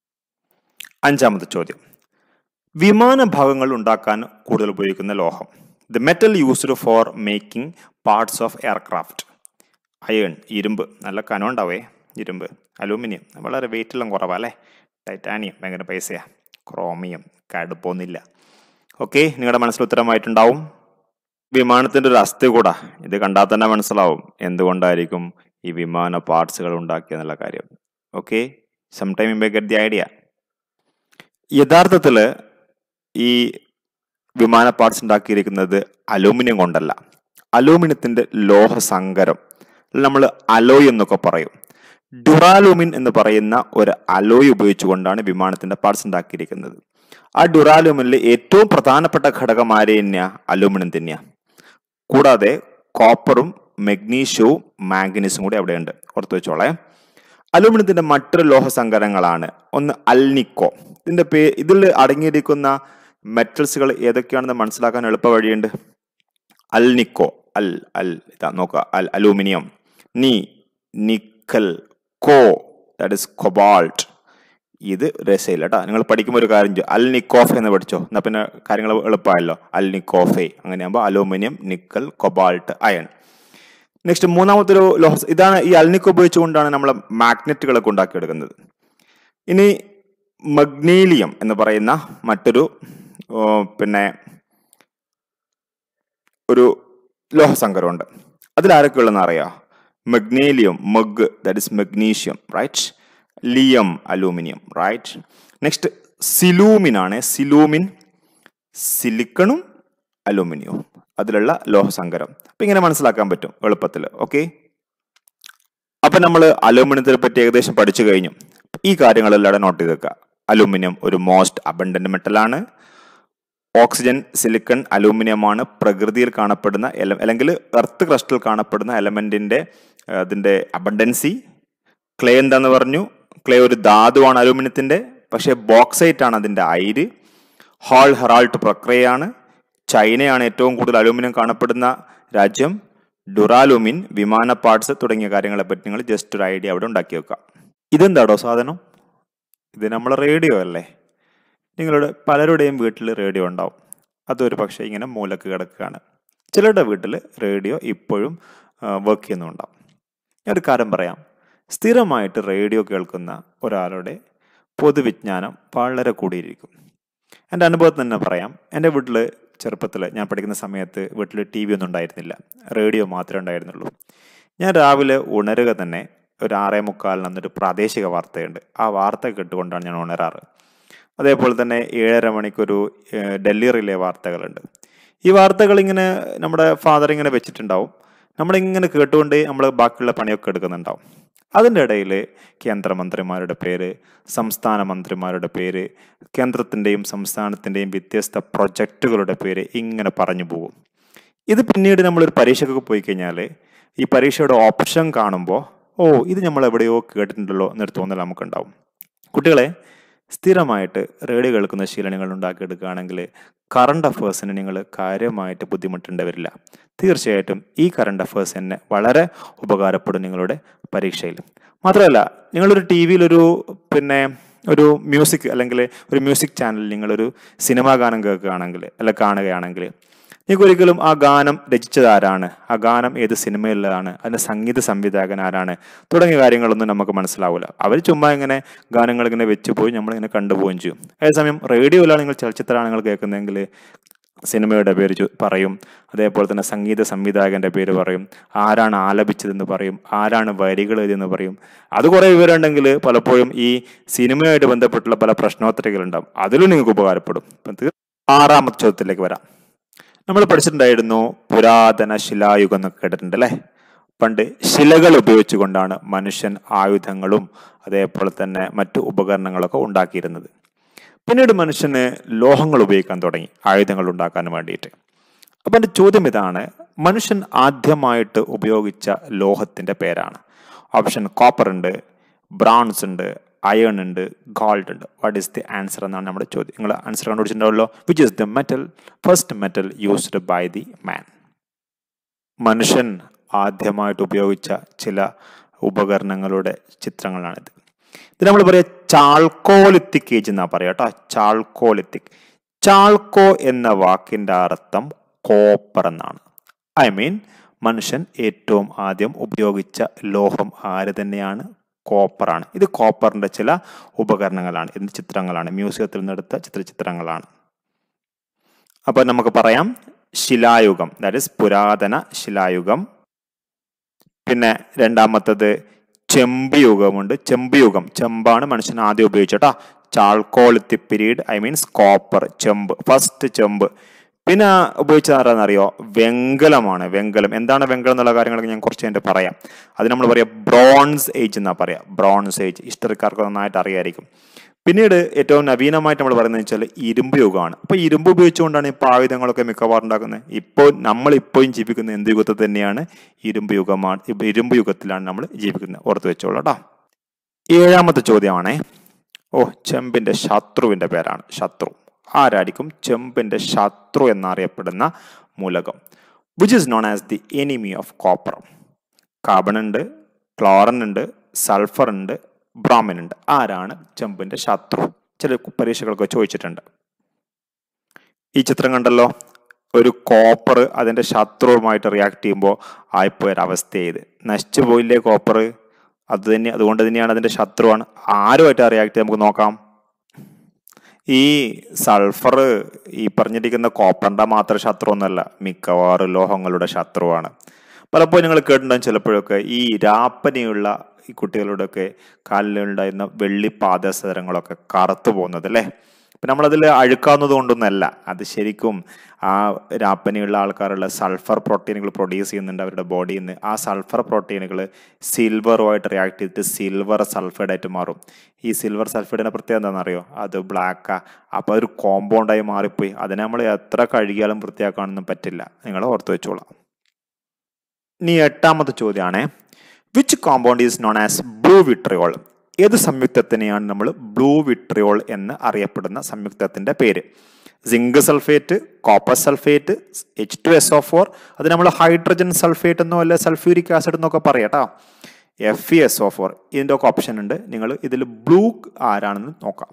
അഞ്ചാമത്തെ ചോദ്യം വിമാന ഭാഗങ്ങൾ ഉണ്ടാക്കാൻ കൂടുതൽ ഉപയോഗിക്കുന്ന ലോഹം the metal used for making parts of aircraft iron ഇരുമ്പ് നല്ല കനം ഉണ്ടാവേ ഇരുമ്പ് അലൂമിനിയം വളരെ വെയിറ്റ് എല്ലാം കുറവാ അല്ലേ ടൈറ്റാനിയം ഭയങ്കര പൈസയാണ് ക്രോമിയം കടുപ്പൊന്നുമില്ല ഓക്കെ നിങ്ങളുടെ മനസ്സിൽ ഉത്തരമായിട്ടുണ്ടാവും വിമാനത്തിൻ്റെ ഒരു അസ്ഥി കൂടാ ഇത് കണ്ടാൽ തന്നെ മനസ്സിലാവും എന്തുകൊണ്ടായിരിക്കും ഈ വിമാന പാർട്സുകൾ ഉണ്ടാക്കിയെന്നുള്ള കാര്യം okay some time you get the idea യഥാർത്ഥത്തിൽ ഈ വിമാന പാർട്സ് ഉണ്ടാക്കിയിരിക്കുന്നത് അലൂമിനിയം കൊണ്ടല്ല അലൂമിനിയത്തിന്റെ ലോഹസങ്കരം നമ്മൾ അലോയ് എന്നൊക്കെ പറയും ഡുറാലൂമിൻ എന്ന് പറയുന്ന ഒരു അലോയ് ഉപയോഗിച്ചുകൊണ്ടാണ് വിമാനത്തിന്റെ പാർട്സ് ഉണ്ടാക്കിയിരിക്കുന്നത് ആ ഡുറാലൂമിനിൽ ഏറ്റവും പ്രധാനപ്പെട്ട ഘടകം ആര് തന്നെയാ അലൂമിനിയം തന്നെയാ കൂടാതെ കോപ്പറും മെഗ്നീഷ്യവും മാംഗനീസും കൂടി അവിടെയുണ്ട് ഓർത്ത് വെച്ചോളേ അലൂമിനിയത്തിന്റെ മറ്റൊരു ലോഹസങ്കരങ്ങളാണ് ഒന്ന് അൽനിക്കോ ഇതിന്റെ പേ ഇതിൽ അടങ്ങിയിരിക്കുന്ന മെറ്റൽസുകൾ ഏതൊക്കെയാണെന്ന് മനസ്സിലാക്കാൻ എളുപ്പ വഴിയുണ്ട് അൽനിക്കോ അൽ അൽ ഇതാ നോക്കുക Al aluminium Ni nickel Co that is cobalt ഇത് രസയില്ല കേട്ടോ നിങ്ങൾ പഠിക്കുമ്പോൾ ഒരു കാര്യം ചെയ്യും അൽ നിക്കോഫെ എന്ന് പഠിച്ചോ എന്നാൽ പിന്നെ കാര്യങ്ങൾ എളുപ്പമായല്ലോ അൽ നിക്കോഫെ അങ്ങനെയാകുമ്പോൾ aluminium nickel cobalt iron next മൂന്നാമത്തെ ഒരു ലോഹ ഇതാണ് ഈ അൽനിക്കോ ഉപയോഗിച്ചുകൊണ്ടാണ് നമ്മൾ മാഗ്നറ്റുകളൊക്കെ ഉണ്ടാക്കിയെടുക്കുന്നത് ഇനി മഗ്നീലിയം എന്ന് പറയുന്ന മറ്റൊരു ഓ, പിന്നെ ഒരു ലോഹസങ്കരമുണ്ട് അതിലാരൊക്കെ ഉള്ളതെന്ന് അറിയാം magnalium Mag that is magnesium right ലിയം അലൂമിനിയം റൈറ്റ് നെക്സ്റ്റ് സിലൂമിൻ ആണ് സിലൂമിൻ സിലിക്കണും അലൂമിനിയവും അതിലുള്ള ലോഹസങ്കരം അപ്പം ഇങ്ങനെ മനസ്സിലാക്കാൻ പറ്റും എളുപ്പത്തിൽ ഓക്കെ അപ്പം നമ്മൾ അലൂമിനിയത്തിനെ പറ്റി ഏകദേശം പഠിച്ചു കഴിഞ്ഞു ഈ കാര്യങ്ങളെല്ലാം നോട്ട് ചെയ്ത് വെക്കുക അലൂമിനിയം ഒരു മോസ്റ്റ് അബണ്ടന്റ് മെറ്റലാണ് ഓക്സിജൻ സിലിക്കൺ അലൂമിനിയമാണ് പ്രകൃതിയിൽ കാണപ്പെടുന്ന എല അല്ലെങ്കിൽ എർത്ത് ക്രസ്റ്റിൽ കാണപ്പെടുന്ന എലമെന്റിന്റെ അതിന്റെ അബണ്ടൻസി ക്ലേ എന്താന്ന് പറഞ്ഞു ക്ലേ ഒരു ധാതുവാണ് അലൂമിനിയത്തിന്റെ പക്ഷേ ബോക്സൈറ്റ് ആണ് അതിന്റെ അയിര് ഹാൾ ഹെറാൾട്ട് പ്രക്രിയയാണ് ചൈനയാണ് ഏറ്റവും കൂടുതൽ അലൂമിനിയം കാണപ്പെടുന്ന രാജ്യം ഡുറാലുമിൻ വിമാന പാർട്സ് തുടങ്ങിയ കാര്യങ്ങളെ പറ്റി നിങ്ങൾ ജസ്റ്റ് ഒരു ഐഡിയ അവിടെ ഉണ്ടാക്കി വെക്കാം ഇതെന്താടോ സാധനം ഇത് നമ്മളെ റേഡിയോ അല്ലേ നിങ്ങളുടെ പലരുടെയും വീട്ടിൽ റേഡിയോ ഉണ്ടാവും അതൊരു പക്ഷേ ഇങ്ങനെ മൂലക്ക് കിടക്കുകയാണ് ചിലരുടെ വീട്ടിൽ റേഡിയോ ഇപ്പോഴും വർക്ക് ചെയ്യുന്നുണ്ടാവും ഞാൻ ഒരു കാര്യം പറയാം സ്ഥിരമായിട്ട് റേഡിയോ കേൾക്കുന്ന ഒരാളുടെ പൊതുവിജ്ഞാനം വളരെ കൂടിയിരിക്കും എൻ്റെ അനുഭവത്തിൽ തന്നെ പറയാം എൻ്റെ വീട്ടിൽ ചെറുപ്പത്തിൽ ഞാൻ പഠിക്കുന്ന സമയത്ത് വീട്ടിൽ ടി വി ഒന്നും ഉണ്ടായിരുന്നില്ല റേഡിയോ മാത്രമേ ഉണ്ടായിരുന്നുള്ളൂ ഞാൻ രാവിലെ ഉണരുക തന്നെ ഒരു ആറേ മുക്കാലിന് അന്നൊരു പ്രാദേശിക വാർത്തയുണ്ട് ആ വാർത്ത കേട്ടുകൊണ്ടാണ് ഞാൻ ഉണരാറ് അതേപോലെ തന്നെ ഏഴര മണിക്കൊരു ഏഹ്, ഡൽഹി റിലേ വാർത്തകളുണ്ട് ഈ വാർത്തകൾ ഇങ്ങനെ നമ്മുടെ ഫാദർ ഇങ്ങനെ വെച്ചിട്ടുണ്ടാവും നമ്മളിങ്ങനെ കേട്ടുകൊണ്ട് നമ്മൾ ബാക്കിയുള്ള പണിയൊക്കെ എടുക്കുന്നുണ്ടാവും അതിൻ്റെ ഇടയിൽ കേന്ദ്രമന്ത്രിമാരുടെ പേര് സംസ്ഥാന മന്ത്രിമാരുടെ പേര് കേന്ദ്രത്തിൻ്റെയും സംസ്ഥാനത്തിൻ്റെയും വ്യത്യസ്ത പ്രൊജക്റ്റുകളുടെ പേര് ഇങ്ങനെ പറഞ്ഞു പോകും ഇത് പിന്നീട് നമ്മളൊരു പരീക്ഷയ്ക്കൊക്കെ പോയി കഴിഞ്ഞാൽ ഈ പരീക്ഷയുടെ ഓപ്ഷൻ കാണുമ്പോൾ ഓ ഇത് നമ്മൾ എവിടെയോ കേട്ടിട്ടുണ്ടല്ലോ എന്നൊരു തോന്നൽ നമുക്കുണ്ടാവും കുട്ടികളെ സ്ഥിരമായിട്ട് റേഡിയോ കേൾക്കുന്ന ശീലം നിങ്ങൾ ഉണ്ടാക്കിയെടുക്കുകയാണെങ്കിൽ കറണ്ട് അഫേഴ്സിന് നിങ്ങൾ കാര്യമായിട്ട് ബുദ്ധിമുട്ടേണ്ടി വരില്ല തീർച്ചയായിട്ടും ഈ കറണ്ട് അഫേഴ്സ് തന്നെ വളരെ ഉപകാരപ്പെടും നിങ്ങളുടെ പരീക്ഷയിൽ മാത്രമല്ല നിങ്ങളൊരു ടി വിയിലൊരു പിന്നെ ഒരു മ്യൂസിക് അല്ലെങ്കിൽ ഒരു മ്യൂസിക് ചാനലിൽ നിങ്ങളൊരു സിനിമാ ഗാനം കേൾക്കുകയാണെങ്കിൽ അല്ല കാണുകയാണെങ്കിൽ നിങ്ങൾക്ക് ഒരിക്കലും ആ ഗാനം രചിച്ചത് ആരാണ് ആ ഗാനം ഏത് സിനിമയിലുള്ളതാണ് അതിന്റെ സംഗീത സംവിധായകൻ ആരാണ് തുടങ്ങിയ കാര്യങ്ങളൊന്നും നമുക്ക് മനസ്സിലാവില്ല അവർ ചുമ്മാ ഇങ്ങനെ ഗാനങ്ങൾ ഇങ്ങനെ വെച്ച് പോയി നമ്മളിങ്ങനെ കണ്ടുപോവുകയും ചെയ്യും അതേസമയം റേഡിയോയിലാണ് നിങ്ങൾ ചലച്ചിത്രമാണ് നിങ്ങൾ കേൾക്കുന്നതെങ്കിൽ സിനിമയുടെ പേര് ചു- പറയും അതേപോലെ തന്നെ സംഗീത സംവിധായകന്റെ പേര് പറയും ആരാണ് ആലപിച്ചതെന്ന് പറയും ആരാണ് വരികൾ എഴുതിയെന്ന് പറയും അത് കുറേ വിവരം ഉണ്ടെങ്കിൽ പലപ്പോഴും ഈ സിനിമയായിട്ട് ബന്ധപ്പെട്ടുള്ള പല പ്രശ്നോത്തരങ്ങളുണ്ടാവും അതിലും നിങ്ങൾക്ക് ഉപകാരപ്പെടും ഇപ്പം തീർ- ആറാമത്തെ ചോദ്യത്തിലേക്ക് വരാം നമ്മൾ പഠിച്ചിട്ടുണ്ടായിരുന്നു പുരാതന ശിലായുഗം എന്നൊക്കെ കേട്ടിട്ടുണ്ട് അല്ലേ പണ്ട് ശിലകൾ ഉപയോഗിച്ചുകൊണ്ടാണ് മനുഷ്യൻ ആയുധങ്ങളും അതേപോലെ തന്നെ മറ്റു ഉപകരണങ്ങളൊക്കെ ഉണ്ടാക്കിയിരുന്നത് പിന്നീട് മനുഷ്യന് ലോഹങ്ങൾ ഉപയോഗിക്കാൻ തുടങ്ങി ആയുധങ്ങൾ ഉണ്ടാക്കാൻ വേണ്ടിയിട്ട് അപ്പം എൻ്റെ ചോദ്യം ഇതാണ് മനുഷ്യൻ ആദ്യമായിട്ട് ഉപയോഗിച്ച ലോഹത്തിൻ്റെ പേരാണ് ഓപ്ഷൻ കോപ്പർ ഉണ്ട് ബ്രോൺസ് ഉണ്ട് അയൺ ഉണ്ട് ഗോൾഡ് ഉണ്ട് വാട്ട് ഈസ് ദി ആൻസർ എന്നാണ് നമ്മുടെ ചോദ്യം നിങ്ങൾ ആൻസർ കണ്ടുപിടിച്ചിട്ടുണ്ടാവല്ലോ which is the metal first metal used by the man മനുഷ്യൻ ആദ്യമായിട്ട് ഉപയോഗിച്ച ചില ഉപകരണങ്ങളുടെ ചിത്രങ്ങളാണിത് ഇത് നമ്മൾ പറയാ ചാൾക്കോലിത്തിക് ഏജ് എന്നാ പറയാ കേട്ടോ ചാൾക്കോലിത്തിക് ചാൾക്കോ എന്ന വാക്കിന്റെ അർത്ഥം കോപ്പർ എന്നാണ് ഐ മീൻ മനുഷ്യൻ ഏറ്റവും ആദ്യം ഉപയോഗിച്ച ലോഹം ആര് തന്നെയാണ് കോപ്പറാണ് ഇത് കോപ്പറിന്റെ ചില ഉപകരണങ്ങളാണ് എന്ത് ചിത്രങ്ങളാണ് മ്യൂസിയത്തിൽ നിന്നെടുത്ത ചിത്രചിത്രങ്ങളാണ് അപ്പൊ നമുക്ക് പറയാം ശിലായുഗം ദാറ്റ് ഇസ് പുരാതന ശിലായുഗം പിന്നെ രണ്ടാമത്തത് ചെമ്പ് യുഗമുണ്ട് ചെമ്പ് യുഗം ചെമ്പാണ് മനുഷ്യൻ ആദ്യം ഉപയോഗിച്ചോട്ടാ Chalcolithic period I means copper ചെമ്പ് ഫസ്റ്റ് ചെമ്പ് പിന്നെ ഉപയോഗിച്ചത് ആരാന്നറിയോ വെങ്കലമാണ് വെങ്കലം എന്താണ് വെങ്കലം എന്നുള്ള കാര്യങ്ങളൊക്കെ ഞാൻ കുറച്ച് കഴിഞ്ഞിട്ട് പറയാം അത് നമ്മൾ പറയാം ബ്രോൺസ് ഏജ് എന്നാ പറയാ ബ്രോൺസ് ഏജ് ഹിസ്റ്ററിക്കാർക്ക് നന്നായിട്ട് അറിയായിരിക്കും പിന്നീട് ഏറ്റവും നവീനമായിട്ട് നമ്മൾ പറയുന്നത് വെച്ചാൽ ഇരുമ്പ് യുഗമാണ് അപ്പോൾ ഇരുമ്പ് ഉപയോഗിച്ചുകൊണ്ടാണ് ഇപ്പോൾ ആയുധങ്ങളൊക്കെ മിക്കവാറും ഉണ്ടാക്കുന്നത് ഇപ്പോൾ നമ്മൾ ഇപ്പോഴും ജീവിക്കുന്ന എന്ത് യുഗത്തിൽ തന്നെയാണ് ഇരുമ്പ് യുഗമാണ് ഇപ്പൊ ഇരുമ്പ് യുഗത്തിലാണ് നമ്മൾ ജീവിക്കുന്നത് ഓർത്ത് വെച്ചോളൂ കേട്ടോ ഏഴാമത്തെ ചോദ്യമാണേ ഓ ചെമ്പിന്റെ ശത്രുവിന്റെ പേരാണ് ശത്രു ആരായിരിക്കും ചെമ്പിന്റെ ശത്രു എന്നറിയപ്പെടുന്ന മൂലകം which is known as the enemy of copper carbon ഉണ്ട് ക്ലോറൻ ഉണ്ട് സൾഫർ ഉണ്ട് ബ്രോമിൻ ഉണ്ട് ആരാണ് ചെമ്പിന്റെ ശത്രു ചില പരീക്ഷകളൊക്കെ ചോദിച്ചിട്ടുണ്ട് ഈ ചിത്രം കണ്ടല്ലോ ഒരു കോപ്പർ അതിന്റെ ശത്രുവുമായിട്ട് റിയാക്ട് ചെയ്യുമ്പോൾ ആയിപ്പോയൊരവസ്ഥ ചെയ്ത് നശിച്ചു പോയില്ലേ കോപ്പർ അത് തന്നെ അതുകൊണ്ട് തന്നെയാണ് അതിന്റെ ശത്രുവാണ് ആരുമായിട്ട് റിയാക്ട് ചെയ്ത് നമുക്ക് നോക്കാം ഈ സൾഫർ ഈ പറഞ്ഞിരിക്കുന്ന കോപ്പറിന്റെ മാത്രം ശത്രുവൊന്നുമല്ല മിക്കവാറും ലോഹങ്ങളുടെ ശത്രുവാണ് പലപ്പോഴും നിങ്ങൾ കേട്ടിട്ടുണ്ടാകും ചിലപ്പോഴൊക്കെ ഈ രാപ്പനിയുള്ള ഈ കുട്ടികളുടെയൊക്കെ കാലിലുണ്ടായിരുന്ന വെള്ളി പാദസരങ്ങളൊക്കെ കറുത്തു പോകുന്നത് അല്ലേ ഇപ്പം നമ്മളതിൽ അഴുക്കാവുന്നത് കൊണ്ടൊന്നല്ല അത് ശരിക്കും ആ രാപ്പനിയുള്ള ആൾക്കാരുള്ള സൾഫർ പ്രോട്ടീനുകൾ പ്രൊഡ്യൂസ് ചെയ്യുന്നുണ്ട് അവരുടെ ബോഡിയിൽ നിന്ന് ആ സൾഫർ പ്രോട്ടീനുകൾ സിൽവറുമായിട്ട് റിയാക്ട് ചെയ്തിട്ട് സിൽവർ സൾഫൈഡായിട്ട് മാറും ഈ സിൽവർ സൾഫൈഡിൻ്റെ പ്രത്യേകത എന്താണെന്നറിയോ അത് ബ്ലാക്കാ അപ്പോൾ അതൊരു കോമ്പൗണ്ടായി മാറിപ്പോയി അതിനെ നമ്മൾ എത്ര കഴുകിയാലും വൃത്തിയാക്കാനൊന്നും പറ്റില്ല നിങ്ങൾ ഓർത്ത് വെച്ചോളാം ഇനി എട്ടാമത്തെ ചോദ്യമാണ് which compound is known as blue vitriol ഏത് സംയുക്തത്തിനെയാണ് നമ്മൾ ബ്ലൂ വിട്രിയോൾ എന്ന് അറിയപ്പെടുന്ന സംയുക്തത്തിന്റെ പേര് zinc sulphate copper sulphate H two S O four അത് നമ്മൾ ഹൈഡ്രജൻ സൾഫേറ്റ് എന്നോ അല്ല സൾഫ്യൂരിക് ആസിഡ് എന്നൊക്കെ പറയാട്ടോ F E S O four ഇതിൻ്റെ ഒക്കെ ഓപ്ഷൻ ഉണ്ട് നിങ്ങൾ ഇതിൽ ബ്ലൂ ആരാണെന്ന് നോക്കാം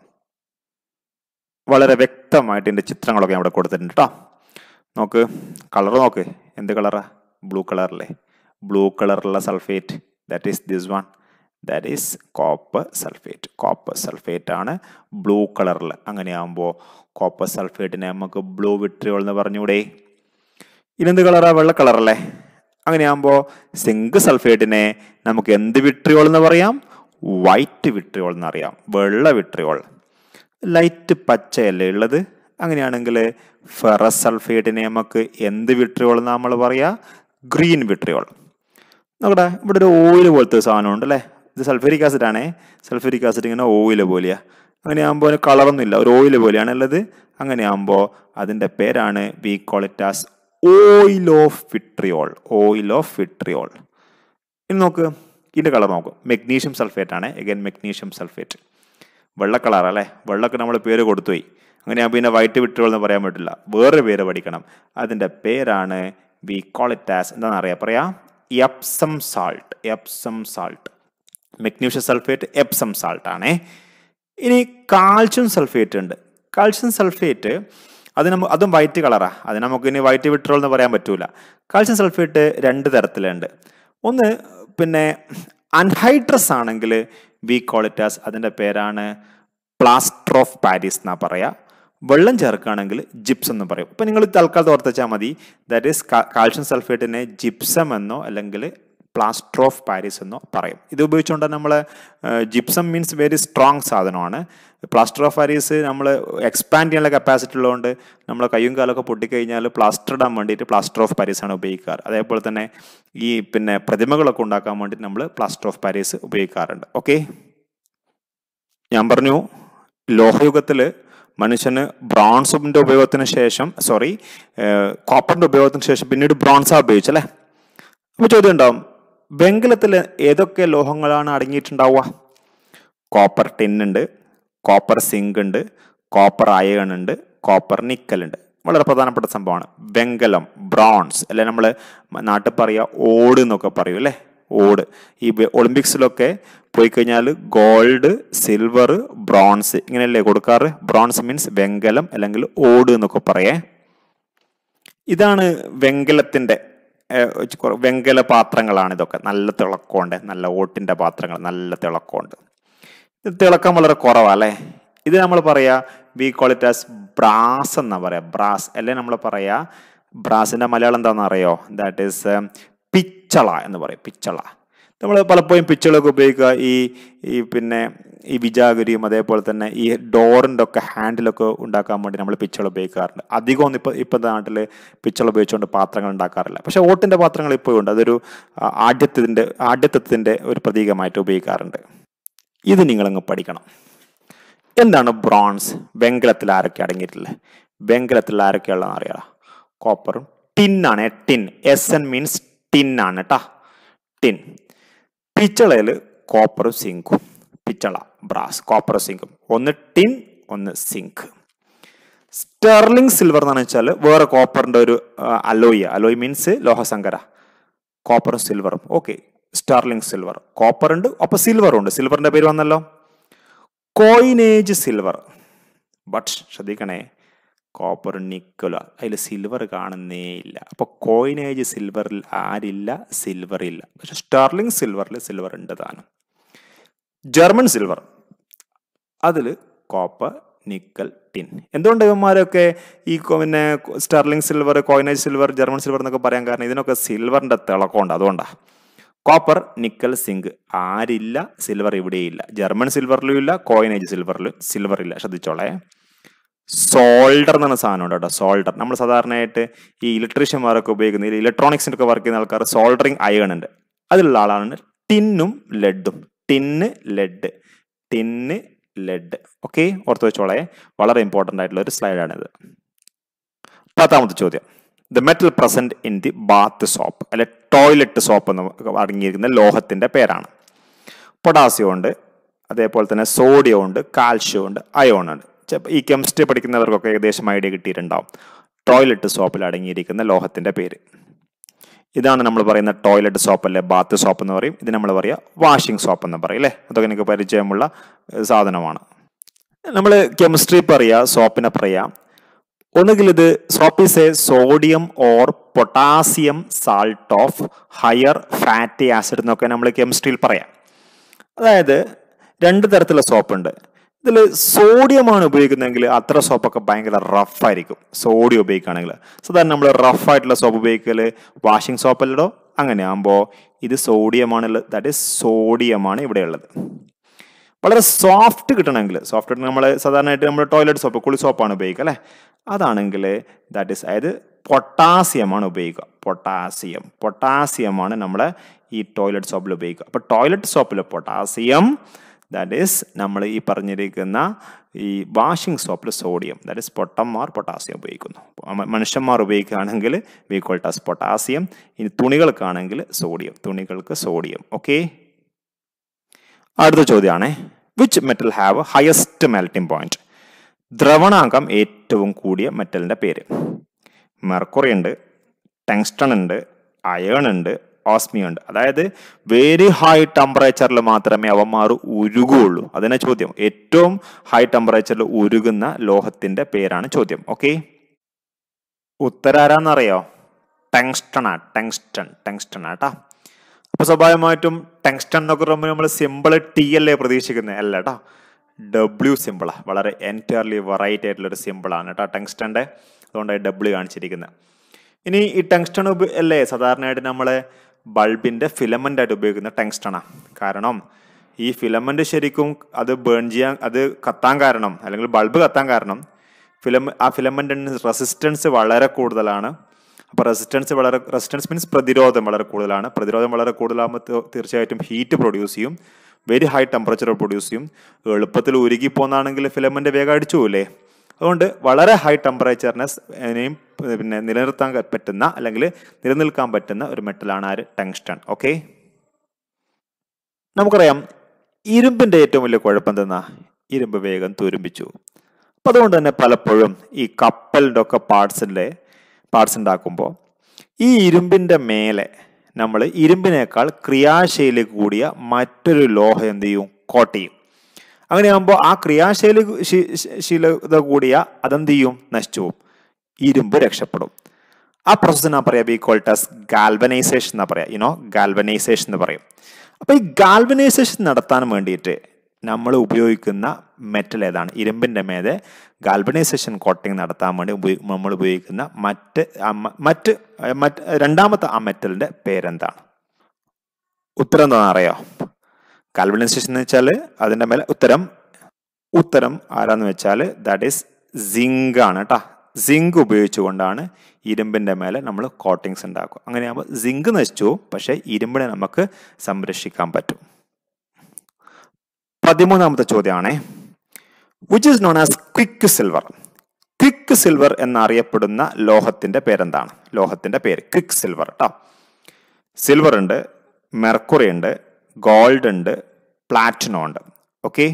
വളരെ വ്യക്തമായിട്ട് ഇതിൻ്റെ ചിത്രങ്ങളൊക്കെ അവിടെ കൊടുത്തിട്ടുണ്ട് കേട്ടോ നോക്ക് കളർ നോക്ക് എന്ത് കളറാ ബ്ലൂ കളറല്ലേ ബ്ലൂ കളറുള്ള sulphate that is this one that is copper sulphate copper sulphate ആണ് ബ്ലൂ കളറിൽ അങ്ങനെയാകുമ്പോൾ കോപ്പർ സൾഫേറ്റിനെ നമുക്ക് ബ്ലൂ വിട്രിയോൾ എന്ന് പറഞ്ഞൂടെ ഇതെന്ത് കളറാ വെള്ള കളറല്ലേ അങ്ങനെയാകുമ്പോൾ സിങ്ക് സൾഫേറ്റിനെ നമുക്ക് എന്ത് വിട്രിയോൾ എന്ന് പറയാം വൈറ്റ് വിട്രിയോൾ എന്നറിയാം വെള്ള വിട്രിയോൾ ലൈറ്റ് പച്ചയല്ലേ ഉള്ളത് അങ്ങനെയാണെങ്കിൽ ഫെറസ് സൾഫേറ്റിനെ നമുക്ക് എന്ത് വിട്രിയോൾ എന്ന് നമ്മൾ പറയാ ഗ്രീൻ വിട്രിയോൾ നോക്കട്ടെ ഇവിടെ ഒരു ഓയിൽ പോലത്തെ ഒരു സാധനം ഉണ്ട് അല്ലേ ഇത് സൾഫ്യൂരിക് ആസിഡ് ആണേ സൾഫ്യൂരിക് ആസിഡ് ഇങ്ങനെ ഓയിൽ പോലെയാ അങ്ങനെയാകുമ്പോൾ അതിന് കളറൊന്നും ഇല്ല ഒരു ഓയിൽ പോലെയാണ് ഉള്ളത് അങ്ങനെയാകുമ്പോൾ അതിൻ്റെ പേരാണ് വി കോളിറ്റാസ് oil of vitriol oil of vitriol ഇനി നോക്ക് ഇതിൻ്റെ കളർ നോക്കും മെഗ്നീഷ്യം സൾഫേറ്റ് ആണ് എഗൈൻ മെഗ്നീഷ്യം സൾഫേറ്റ് വെള്ള കളർ അല്ലേ വെള്ളമൊക്കെ നമ്മൾ പേര് കൊടുത്തുപോയി അങ്ങനെയാകുമ്പോൾ പിന്നെ വൈറ്റ് വിട്രിയോൾ എന്ന് പറയാൻ പറ്റില്ല വേറൊരു പേര് പഠിക്കണം അതിൻ്റെ പേരാണ് വി കോളിറ്റാസ് എന്താണെന്ന് അറിയാം പറയാം Epsom salt Epsom salt magnesium sulphate Epsom salt ആണേ ഇനി കാൽഷ്യം സൾഫേറ്റ് ഉണ്ട് കാൽഷ്യം സൾഫേറ്റ് അത് നമ്മ അതും വൈറ്റ് കളറാണ് അത് നമുക്ക് ഇനി വൈറ്റ് വിട്രോൾ എന്ന് പറയാൻ പറ്റൂല കാൽഷ്യം സൾഫേറ്റ് രണ്ട് തരത്തിലുണ്ട് ഒന്ന് പിന്നെ അൺഹൈഡ്രസ് ആണെങ്കിൽ വി കോളിറ്റാസ് അതിൻ്റെ പേരാണ് പ്ലാസ്റ്റർ ഓഫ് പാരീസ് എന്നാ പറയാ വെള്ളം ചേർക്കുകയാണെങ്കിൽ ജിപ്സം എന്ന് പറയും ഇപ്പം നിങ്ങൾ തൽക്കാലത്ത് ഓർത്തുവെച്ചാൽ മതി ദാറ്റ് ഈസ് കാൽഷ്യം സൾഫേറ്റിനെ ജിപ്സം എന്നോ അല്ലെങ്കിൽ പ്ലാസ്റ്റർ ഓഫ് പാരീസ് എന്നോ പറയും ഇത് ഉപയോഗിച്ചുകൊണ്ട് നമ്മൾ ജിപ്സം മീൻസ് വെരി സ്ട്രോങ് സാധനമാണ് പ്ലാസ്റ്റർ ഓഫ് പാരീസ് നമ്മൾ എക്സ്പാൻഡ് ചെയ്യാനുള്ള കപ്പാസിറ്റി ഉള്ളതുകൊണ്ട് നമ്മൾ കയ്യും കാലൊക്കെ പൊട്ടിക്കഴിഞ്ഞാൽ പ്ലാസ്റ്റർ ഇടാൻ വേണ്ടിയിട്ട് പ്ലാസ്റ്റർ ഓഫ് പാരീസ് ആണ് ഉപയോഗിക്കാറ് അതേപോലെ തന്നെ ഈ പിന്നെ പ്രതിമകളൊക്കെ ഉണ്ടാക്കാൻ വേണ്ടിയിട്ട് നമ്മൾ പ്ലാസ്റ്റർ ഓഫ് പാരീസ് ഉപയോഗിക്കാറുണ്ട് ഓക്കെ ഞാൻ പറഞ്ഞു ലോഹയുഗത്തിൽ മനുഷ്യന് ബ്രോൺസിന്റെ ഉപയോഗത്തിന് ശേഷം സോറി കോപ്പറിന്റെ ഉപയോഗത്തിന് ശേഷം പിന്നീട് ബ്രോൺസാ ഉപയോഗിച്ചല്ലേ അപ്പോൾ ചോദ്യം ഉണ്ടാവും വെങ്കലത്തിൽ ഏതൊക്കെ ലോഹങ്ങളാണ് അടങ്ങിയിട്ടുണ്ടാവുക കോപ്പർ ടിൻ ഉണ്ട് കോപ്പർ സിങ്ക് ഉണ്ട് കോപ്പർ അയൺ ഉണ്ട് കോപ്പർ നിക്കൽ ഉണ്ട് വളരെ പ്രധാനപ്പെട്ട സംഭവമാണ് വെങ്കലം ബ്രോൺസ് അല്ലെ നമ്മൾ നാട്ടിൽ പറയുക ഓട് എന്നൊക്കെ പറയും അല്ലേ ഓട് ഈ ഒളിമ്പിക്സിലൊക്കെ പോയി കഴിഞ്ഞാൽ ഗോൾഡ് സിൽവർ ബ്രോൺസ് ഇങ്ങനെയല്ലേ കൊടുക്കാറ് ബ്രോൺസ് മീൻസ് വെങ്കലം അല്ലെങ്കിൽ ഓട് എന്നൊക്കെ പറയേ ഇതാണ് വെങ്കലത്തിന്റെ വെങ്കല പാത്രങ്ങളാണ് ഇതൊക്കെ നല്ല തിളക്കമുണ്ട് നല്ല ഓട്ടിന്റെ പാത്രങ്ങൾ നല്ല തിളക്കമുണ്ട് ഇത് തിളക്കം വളരെ കുറവല്ലേ ഇത് നമ്മൾ പറയാ വി കോളിറ്റ് ആസ് ബ്രാസ് എന്നാ പറയാ ബ്രാസ് അല്ലേ നമ്മൾ പറയാ ബ്രാസിന്റെ മലയാളം എന്താണെന്ന് അറിയോ ദാറ്റ് ഈസ് പിച്ചള എന്ന് പറയും പിച്ചള നമ്മൾ പലപ്പോഴും പിച്ചളൊക്കെ ഉപയോഗിക്കുക ഈ ഈ പിന്നെ ഈ വിജാഗരിയും അതേപോലെ തന്നെ ഈ ഡോറിൻ്റെ ഒക്കെ ഹാൻഡിലൊക്കെ ഉണ്ടാക്കാൻ വേണ്ടി നമ്മൾ പിച്ചള ഉപയോഗിക്കാറുണ്ട് അധികം ഒന്നും ഇപ്പോൾ ഇപ്പോഴത്തെ നാട്ടിൽ പിച്ചള ഉപയോഗിച്ചുകൊണ്ട് പാത്രങ്ങൾ ഉണ്ടാക്കാറില്ല പക്ഷെ ഓട്ടിൻ്റെ പാത്രങ്ങൾ ഇപ്പോഴും ഉണ്ട് അതൊരു ആഢ്യത്വത്തിൻ്റെ ആഢ്യത്വത്തിൻ്റെ ഒരു പ്രതീകമായിട്ട് ഉപയോഗിക്കാറുണ്ട് ഇത് നിങ്ങളങ്ങ് പഠിക്കണം എന്താണ് ബ്രോൺസ് വെങ്കലത്തിൽ ആരൊക്കെ അടങ്ങിയിട്ടുള്ളത് വെങ്കലത്തിൽ ആരൊക്കെയുള്ളതെന്ന് അറിയാം കോപ്പറും ടിന്നാണ് tin S N means tin ആണ് കേട്ടാ ടിൻ പിച്ചളയിൽ കോപ്പറും സിങ്കും പിച്ചള ബ്രാസ് കോപ്പറും സിങ്കും ഒന്ന് ടിൻ ഒന്ന് സിങ്ക് സ്റ്റെർലിംഗ് സിൽവർ എന്ന് വെച്ചാൽ വേറെ കോപ്പറിന്റെ ഒരു അലോയ അലോയ് മീൻസ് ലോഹസങ്കര കോപ്പറും സിൽവറും ഓക്കെ സ്റ്റെർലിംഗ് സിൽവർ കോപ്പർ ഉണ്ട് ഒപ്പം സിൽവറും ഉണ്ട് സിൽവറിന്റെ പേര് വന്നല്ലോ കോയിനേജ് സിൽവർ ബട്ട് ശ്രദ്ധിക്കണേ കോപ്പർ നിക്കല അതിൽ സിൽവർ കാണുന്നേ ഇല്ല അപ്പോൾ കോയിനേജ് സിൽവറിൽ ആരില്ല സിൽവർ ഇല്ല പക്ഷെ സ്റ്റെർലിംഗ് സിൽവറിൽ സിൽവർ ഉണ്ട് താനും ജർമ്മൻ സിൽവർ അതിൽ കോപ്പർ നിക്കൽ ടിൻ എന്തുകൊണ്ട് ഇവന്മാരൊക്കെ ഈ കൊ- പിന്നെ sterling silver coinage silver German silver എന്നൊക്കെ പറയാൻ കാരണം ഇതിനൊക്കെ സിൽവറിന്റെ തിളക്കമുണ്ട് അതുകൊണ്ടാണ് കോപ്പർ നിക്കൽ സിങ്ക് ആരില്ല സിൽവർ ഇവിടെയില്ല ജർമ്മൻ സിൽവറിലും ഇല്ല കോയിനേജ് സിൽവറിലും സിൽവർ ഇല്ല ശ്രദ്ധിച്ചോളേ സോൾഡർ എന്ന് പറഞ്ഞ സാധനമുണ്ട് കേട്ടോ സോൾഡർ നമ്മൾ സാധാരണയായിട്ട് ഈ ഇലക്ട്രീഷ്യന്മാരൊക്കെ ഉപയോഗിക്കുന്ന ഈ ഇലക്ട്രോണിക്സിനൊക്കെ വർക്ക് ചെയ്യുന്ന ആൾക്കാർ സോൾഡറിങ് അയൺ ഉണ്ട് അതിലുള്ള ആളാണ് ടിന്നും ലെഡും tin lead tin lead okay ഓർത്ത് വെച്ചോളെ വളരെ ഇമ്പോർട്ടൻ്റ് ആയിട്ടുള്ള ഒരു സ്ലൈഡാണിത് പത്താമത്തെ ചോദ്യം the metal present in the bath soap അല്ലെ ടോയ്ലറ്റ് സോപ്പ് എന്ന് അടങ്ങിയിരിക്കുന്ന ലോഹത്തിന്റെ പേരാണ് പൊട്ടാസ്യം ഉണ്ട് അതേപോലെ തന്നെ സോഡിയം ഉണ്ട് കാൽഷ്യം ഉണ്ട് അയോൺ ഉണ്ട് ചെപ്പ- ഈ കെമിസ്ട്രി പഠിക്കുന്നവർക്കൊക്കെ ഏകദേശം ഐഡിയ കിട്ടിയിട്ടുണ്ടാവും ടോയ്ലറ്റ് സോപ്പിൽ അടങ്ങിയിരിക്കുന്ന ലോഹത്തിന്റെ പേര് ഇതാണ് നമ്മൾ പറയുന്ന ടോയ്ലറ്റ് സോപ്പ് അല്ലെ ബാത്ത് സോപ്പ് എന്ന് പറയും ഇത് നമ്മൾ പറയുക വാഷിംഗ് സോപ്പ് എന്ന് പറയും അല്ലേ അതൊക്കെ എനിക്ക് പരിചയമുള്ള ഏഹ്, സാധനമാണ് നമ്മൾ കെമിസ്ട്രി പറയുക സോപ്പിനെ പറയാം ഒന്നുകിൽ ഇത് soap is a sodium or potassium salt of higher fatty acid എന്നൊക്കെ നമ്മൾ കെമിസ്ട്രിയിൽ പറയാം അതായത് രണ്ട് തരത്തിലുള്ള സോപ്പ് ഉണ്ട് ഇതിൽ സോഡിയമാണ് ഉപയോഗിക്കുന്നതെങ്കിൽ അത്ര സോപ്പൊക്കെ ഭയങ്കര റഫായിരിക്കും സോഡിയം ഉപയോഗിക്കുകയാണെങ്കിൽ സാധാരണ നമ്മൾ റഫായിട്ടുള്ള സോപ്പ് ഉപയോഗിക്കൽ വാഷിംഗ് സോപ്പല്ലോ അങ്ങനെ ആകുമ്പോൾ ഇത് സോഡിയമാണുള്ളത് ദാറ്റ് ഇസ് സോഡിയമാണ് ഇവിടെ ഉള്ളത് വളരെ സോഫ്റ്റ് കിട്ടണമെങ്കിൽ സോഫ്റ്റ് നമ്മൾ സാധാരണയായിട്ട് നമ്മൾ ടോയ്ലറ്റ് സോപ്പ് കുളി സോപ്പാണ് ഉപയോഗിക്കുക അല്ലേ അതാണെങ്കിൽ ദാറ്റ് ഇസ് അതായത് പൊട്ടാസ്യമാണ് ഉപയോഗിക്കുക പൊട്ടാസ്യം പൊട്ടാസ്യമാണ് നമ്മൾ ഈ ടോയ്ലറ്റ് സോപ്പിൽ ഉപയോഗിക്കുക അപ്പോൾ ടോയ്ലറ്റ് സോപ്പിൽ പൊട്ടാസ്യം ദാറ്റ് ഈസ് നമ്മൾ ഈ പറഞ്ഞിരിക്കുന്ന ഈ വാഷിംഗ് സോപ്പിൽ സോഡിയം ദാറ്റ് ഇസ് പൊട്ടന്മാർ പൊട്ടാസ്യം ഉപയോഗിക്കുന്നു മ- മനുഷ്യന്മാർ ഉപയോഗിക്കുകയാണെങ്കിൽ വി കോൾട്ടാസ് പൊട്ടാസ്യം ഇനി തുണികൾക്കാണെങ്കിൽ സോഡിയം തുണികൾക്ക് സോഡിയം ഓക്കെ അടുത്ത ചോദ്യമാണ് which metal have highest melting point ദ്രവണാങ്കം ഏറ്റവും കൂടിയ മെറ്റലിന്റെ പേര് മെർക്കുറി ഉണ്ട് ടെങ്സ്റ്റൺ ഉണ്ട് അയേൺ ഉണ്ട് ഓസ്മിയ ഉണ്ട് അതായത് വെരി ഹൈ ടെമ്പറേച്ചറിൽ മാത്രമേ അവന്മാർ ഉരുകുള്ളൂ അതിനെ ചോദ്യം ഏറ്റവും ഹൈ ടെമ്പറേച്ചറിൽ ഉരുകുന്ന ലോഹത്തിന്റെ പേരാണ് ചോദ്യം ഓക്കെ ഉത്തരാരാന്നറിയോ ടെങ്സ്റ്റൺ ആ ടെങ്സ്റ്റൺ ടെങ്സ്റ്റൺ ആട്ടാ അപ്പൊ സ്വാഭാവികമായിട്ടും ടെങ്സ്റ്റൺ എന്നൊക്കെ പറയുമ്പോൾ നമ്മൾ സിമ്പിൾ ടി അല്ലേ പ്രതീക്ഷിക്കുന്നത് അല്ല കേട്ടോ ഡബ്ല്യു സിമ്പിളാ വളരെ എൻറ്റയർലി വെറൈറ്റി ആയിട്ടുള്ള ഒരു സിമ്പിളാണ് കേട്ടോ ടെങ്സ്റ്റന്റെ അതുകൊണ്ടാണ് ഡബ്ല്യു കാണിച്ചിരിക്കുന്നത് ഇനി ഈ ടെങ്സ്റ്റൺ ഉപ അല്ലേ സാധാരണയായിട്ട് നമ്മളെ ബൾബിന്റെ ഫിലമെന്റ് ആയിട്ട് ഉപയോഗിക്കുന്ന ടെങ്സ്റ്റണാ കാരണം ഈ ഫിലമെന്റ് ശരിക്കും അത് ബേൺ ചെയ്യാൻ അത് കത്താൻ കാരണം അല്ലെങ്കിൽ ബൾബ് കത്താൻ കാരണം ഫിലം ആ ഫിലമെന്റിന് റെസിസ്റ്റൻസ് വളരെ കൂടുതലാണ് അപ്പോൾ റെസിസ്റ്റൻസ് വളരെ റെസിസ്റ്റൻസ് മീൻസ് പ്രതിരോധം വളരെ കൂടുതലാണ് പ്രതിരോധം വളരെ കൂടുതലാകുമ്പോൾ തീ- തീർച്ചയായിട്ടും ഹീറ്റ് പ്രൊഡ്യൂസ് ചെയ്യും വെരി ഹൈ ടെമ്പറേച്ചർ പ്രൊഡ്യൂസ് ചെയ്യും എളുപ്പത്തിൽ ഉരുകി പോകുന്നതാണെങ്കിൽ ഫിലമെന്റ് വേഗം അടിച്ചു പോകില്ലേ അതുകൊണ്ട് വളരെ ഹൈ ടെമ്പറേച്ചറിനെയും പിന്നെ നിലനിർത്താൻ പറ്റുന്ന അല്ലെങ്കിൽ നിലനിൽക്കാൻ പറ്റുന്ന ഒരു മെറ്റലാണ് ആര് ടങ്സ്റ്റൺ ഓക്കെ നമുക്കറിയാം ഇരുമ്പിന്റെ ഏറ്റവും വലിയ കുഴപ്പം എന്തെന്നാ ഇരുമ്പ് വേഗം തുരുമ്പിച്ചു അപ്പം അതുകൊണ്ട് തന്നെ പലപ്പോഴും ഈ കപ്പലിൻ്റെ ഒക്കെ പാർട്സിൻ്റെ പാർട്സ് ഉണ്ടാക്കുമ്പോൾ ഈ ഇരുമ്പിൻ്റെ മേലെ നമ്മൾ ഇരുമ്പിനേക്കാൾ ക്രിയാശൈലി കൂടിയ മറ്റൊരു ലോഹം എന്ത് ചെയ്യും കോട്ട് ചെയ്യും അങ്ങനെയാകുമ്പോൾ ആ ക്രിയാശൈലി ശീ- ശീലത കൂടിയ അതെന്ത് ചെയ്യും നശിച്ചു പോകും ഇരുമ്പ് രക്ഷപ്പെടും ആ പ്രോസസ്സിനാ പറയാ ബി കോൾട്ടസ് ഗാൽവനൈസേഷൻ എന്നാ പറയാ യുനോ ഗാൽവനൈസേഷൻ എന്ന് പറയും അപ്പൊ ഈ ഗാൽവനൈസേഷൻ നടത്താൻ വേണ്ടിയിട്ട് നമ്മൾ ഉപയോഗിക്കുന്ന മെറ്റൽ ഏതാണ് ഇരുമ്പിന്റെ മേലെ ഗാൽവനൈസേഷൻ കോട്ടിംഗ് നടത്താൻ വേണ്ടി ഉപയോ- നമ്മൾ ഉപയോഗിക്കുന്ന മറ്റ് ആ മ- മറ്റ് ആ മറ്റ് രണ്ടാമത്തെ ആ മെറ്റലിന്റെ പേരെന്താണ് ഉത്തരം എന്താണെന്ന് അറിയോ ഗാൽവനൈസേഷൻ എന്ന് വെച്ചാൽ അതിന്റെ മേലെ ഉത്തരം ഉത്തരം ആരാന്ന് വെച്ചാൽ ദാറ്റ് ഈസ് സിങ്ക് ആണ് കേട്ടോ സിങ്ക് ഉപയോഗിച്ചുകൊണ്ടാണ് ഇരുമ്പിന്റെ മേലെ നമ്മൾ കോട്ടിങ്സ് ഉണ്ടാക്കുക അങ്ങനെയാകുമ്പോൾ സിങ്ക് നശിച്ചു പക്ഷേ ഇരുമ്പിനെ നമുക്ക് സംരക്ഷിക്കാൻ പറ്റും പതിമൂന്നാമത്തെ ചോദ്യമാണേ which is known as quick silver quick silver എന്നറിയപ്പെടുന്ന ലോഹത്തിന്റെ പേരെന്താണ് ലോഹത്തിന്റെ പേര് ക്വിക്ക് സിൽവർ കേട്ടോ സിൽവർ ഉണ്ട് മെർക്കുറി ഉണ്ട് ഗോൾഡ് ഉണ്ട് പ്ലാറ്റിനം ഉണ്ട് ഓക്കെ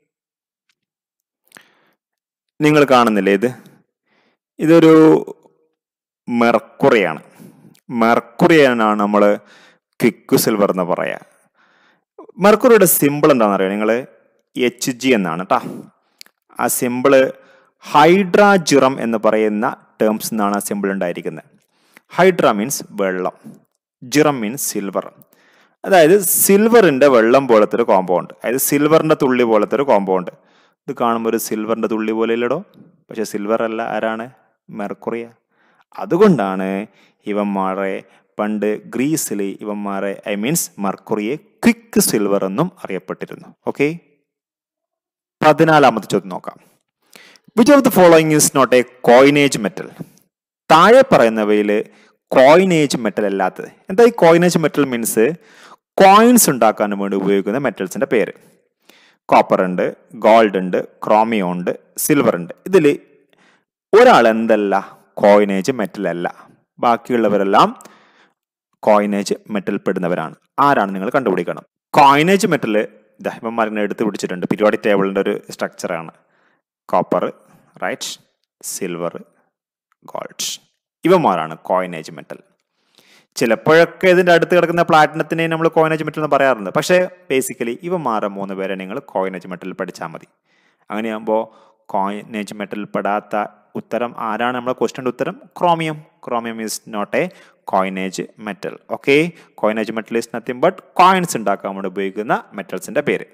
നിങ്ങൾ കാണുന്നില്ലേ ഇത് ഇതൊരു മെർക്കുറിയാണ് മെർക്കുറിയാണ് നമ്മൾ ക്വിക്ക് സിൽവർ എന്ന് പറയാ മെർക്കുറിയുടെ സിമ്പിൾ എന്താണെന്ന് അറിയാം നിങ്ങൾ എച്ച് ജി എന്നാണ് കേട്ടോ ആ സിമ്പിള് ഹൈഡ്രാജിറം എന്ന് പറയുന്ന ടേംസ് നിന്നാണ് ആ സിമ്പിൾ ഉണ്ടായിരിക്കുന്നത് ഹൈഡ്ര മീൻസ് വെള്ളം ജിറം മീൻസ് സിൽവർ അതായത് സിൽവറിന്റെ വെള്ളം പോലത്തെ ഒരു കോമ്പൗണ്ട് അതായത് സിൽവറിന്റെ തുള്ളി പോലത്തെ ഒരു കോമ്പൗണ്ട് ഇത് കാണുമ്പോൾ ഒരു സിൽവറിൻ്റെ തുള്ളി പോലെ ഇല്ലടോ പക്ഷെ സിൽവർ അല്ല ആരാണ് മെർക്കുറിയ അതുകൊണ്ടാണ് ഇവന്മാരെ പണ്ട് ഗ്രീസിൽ ഇവന്മാരെ ഐ മീൻസ് മർക്കുറിയെ ക്വിക്ക് സിൽവർ എന്നും അറിയപ്പെട്ടിരുന്നു ഓക്കെ പതിനാലാമത്തെ ചോദ്യം നോക്കാം which of the following is not a coinage metal താഴെ പറയുന്നവയിൽ കോയിനേജ് മെറ്റൽ അല്ലാത്തത് എന്താ ഈ കോയിനേജ് മെറ്റൽ മീൻസ് കോയിൻസ് ഉണ്ടാക്കാൻ വേണ്ടി ഉപയോഗിക്കുന്ന മെറ്റൽസിന്റെ പേര് കോപ്പർ ഉണ്ട് ഗോൾഡ് ഉണ്ട് ക്രോമിയോ ഉണ്ട് സിൽവർ ഉണ്ട് ഇതിൽ ഒരാൾ എന്തല്ല കോയിനേജ് മെറ്റൽ അല്ല ബാക്കിയുള്ളവരെല്ലാം കോയിനേജ് മെറ്റൽ പെടുന്നവരാണ് ആരാണ് നിങ്ങൾ കണ്ടുപിടിക്കണം കോയിനേജ് മെറ്റൽ ദഹ്മന്മാരിങ്ങനെ എടുത്തു പിടിച്ചിട്ടുണ്ട് പീരിയോഡിക് ടേബിളിൻ്റെ ഒരു സ്ട്രക്ചറാണ് കോപ്പർ റൈറ്റ് സിൽവർ ഗോൾഡ് ഇവന്മാരാണ് കോയിനേജ് മെറ്റൽ ചിലപ്പോഴൊക്കെ ഇതിൻ്റെ അടുത്ത് കിടക്കുന്ന പ്ലാറ്റിനത്തിനെ നമ്മൾ കോയിനേജ് മെറ്റൽ എന്ന് പറയാറുണ്ട് പക്ഷേ ബേസിക്കലി ഇവന്മാരെ മൂന്ന് പേരെ നിങ്ങൾ കോയിനേജ് മെറ്റൽ പഠിച്ചാൽ മതി അങ്ങനെയാകുമ്പോൾ കോയിനേജ് മെറ്റൽ പെടാത്ത ഉത്തരം ആരാണ് നമ്മളെ ക്വസ്റ്റ്യൻ്റെ ഉത്തരം chromium chromium is not a coinage metal okay coinage metal is nothing but coins ഉണ്ടാക്കാൻ വേണ്ടി ഉപയോഗിക്കുന്ന മെറ്റൽസിന്റെ പേര്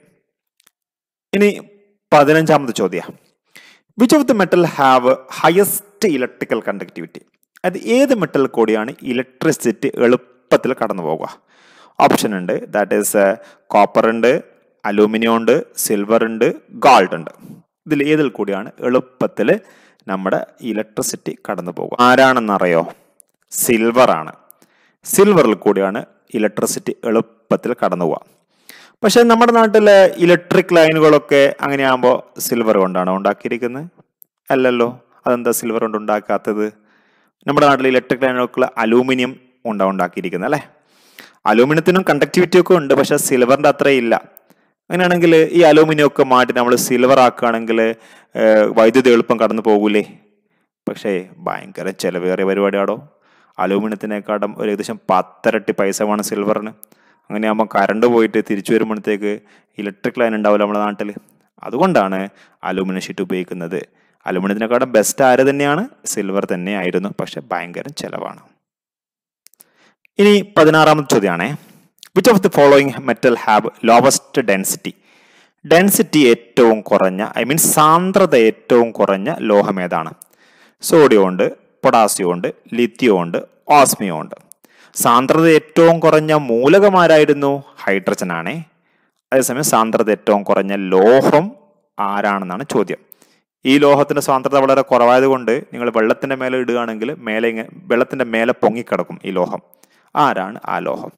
ഇനി പതിനഞ്ചാമത്തെ ചോദ്യം which of the metal have highest electrical conductivity അത് ഏത് മെറ്റൽ കൂടിയാണ് ഇലക്ട്രിസിറ്റി എളുപ്പത്തിൽ കടന്നു പോകുക ഓപ്ഷൻ ഉണ്ട് ദാറ്റ് ഈസ് കോപ്പർ ഉണ്ട് അലൂമിനിയം ഉണ്ട് സിൽവർ ഉണ്ട് ഗോൾഡ് ഉണ്ട് ഇതിൽ ഏതിൽ കൂടിയാണ് എളുപ്പത്തിൽ നമ്മുടെ ഇലക്ട്രിസിറ്റി കടന്നു പോകുക ആരാണെന്നറിയോ സിൽവർ ആണ് സിൽവറിൽ കൂടിയാണ് ഇലക്ട്രിസിറ്റി എളുപ്പത്തിൽ കടന്നു പോവുക പക്ഷെ നമ്മുടെ നാട്ടിലെ ഇലക്ട്രിക് ലൈനുകളൊക്കെ അങ്ങനെയാകുമ്പോൾ സിൽവർ കൊണ്ടാണോ ഉണ്ടാക്കിയിരിക്കുന്നത് അല്ലല്ലോ അതെന്താ സിൽവർ കൊണ്ട് ഉണ്ടാക്കാത്തത് നമ്മുടെ നാട്ടിൽ ഇലക്ട്രിക് ലൈനുകൾക്ക് അലൂമിനിയം കൊണ്ടാണ് ഉണ്ടാക്കിയിരിക്കുന്നത് അല്ലേ അലൂമിനിയത്തിനും കണ്ടക്ടിവിറ്റി ഒക്കെ ഉണ്ട് പക്ഷെ സിൽവറിൻ്റെ അത്രയും ഇല്ല അങ്ങനെയാണെങ്കിൽ ഈ അലൂമിനിയം ഒക്കെ മാറ്റി നമ്മൾ സിൽവർ ആക്കുകയാണെങ്കിൽ വൈദ്യുതി എളുപ്പം കടന്നു പോകൂലേ പക്ഷേ ഭയങ്കര ചിലവേറിയ പരിപാടിയാടോ അലൂമിനിയത്തിനേക്കാളും ഒരു ഏകദേശം പത്തരട്ടി പൈസ വേണം സിൽവറിന് അങ്ങനെയാകുമ്പോൾ കറണ്ട് പോയിട്ട് തിരിച്ചു വരുമ്പോഴത്തേക്ക് ഇലക്ട്രിക് ലൈൻ ഉണ്ടാവില്ല നമ്മുടെ നാട്ടിൽ അതുകൊണ്ടാണ് അലൂമിനിയം ഷീറ്റ് ഉപയോഗിക്കുന്നത് അലൂമിനിയത്തിനെക്കാളും ബെസ്റ്റ് ആര് തന്നെയാണ് സിൽവർ തന്നെയായിരുന്നു പക്ഷെ ഭയങ്കര ചിലവാണ് ഇനി പതിനാറാമത്തെ ചോദ്യമാണേ which of the following metal have lowest density density ഏറ്റവും കുറഞ്ഞ ഐ മീൻ സാന്ദ്രത ഏറ്റവും കുറഞ്ഞ ലോഹം ഏതാണ് സോഡിയം ഉണ്ട് പൊട്ടാസ്യം ഉണ്ട് ലിത്യം ഉണ്ട് ഓസ്മിയം ഉണ്ട് സാന്ദ്രത ഏറ്റവും കുറഞ്ഞ മൂലകമാരായിരുന്നു ഹൈഡ്രജൻ ആണേ അതേസമയം സാന്ദ്രത ഏറ്റവും കുറഞ്ഞ ലോഹം ആരാണെന്നാണ് ചോദ്യം ഈ ലോഹത്തിന്റെ സാന്ദ്രത വളരെ കുറവായതുകൊണ്ട് നിങ്ങൾ വെള്ളത്തിന്റെ മേലെ ഇടുകയാണെങ്കിൽ മേലെ ഇങ്ങനെ വെള്ളത്തിന്റെ മേലെ പൊങ്ങിക്കിടക്കും ഈ ലോഹം ആരാണ് ആ ലോഹം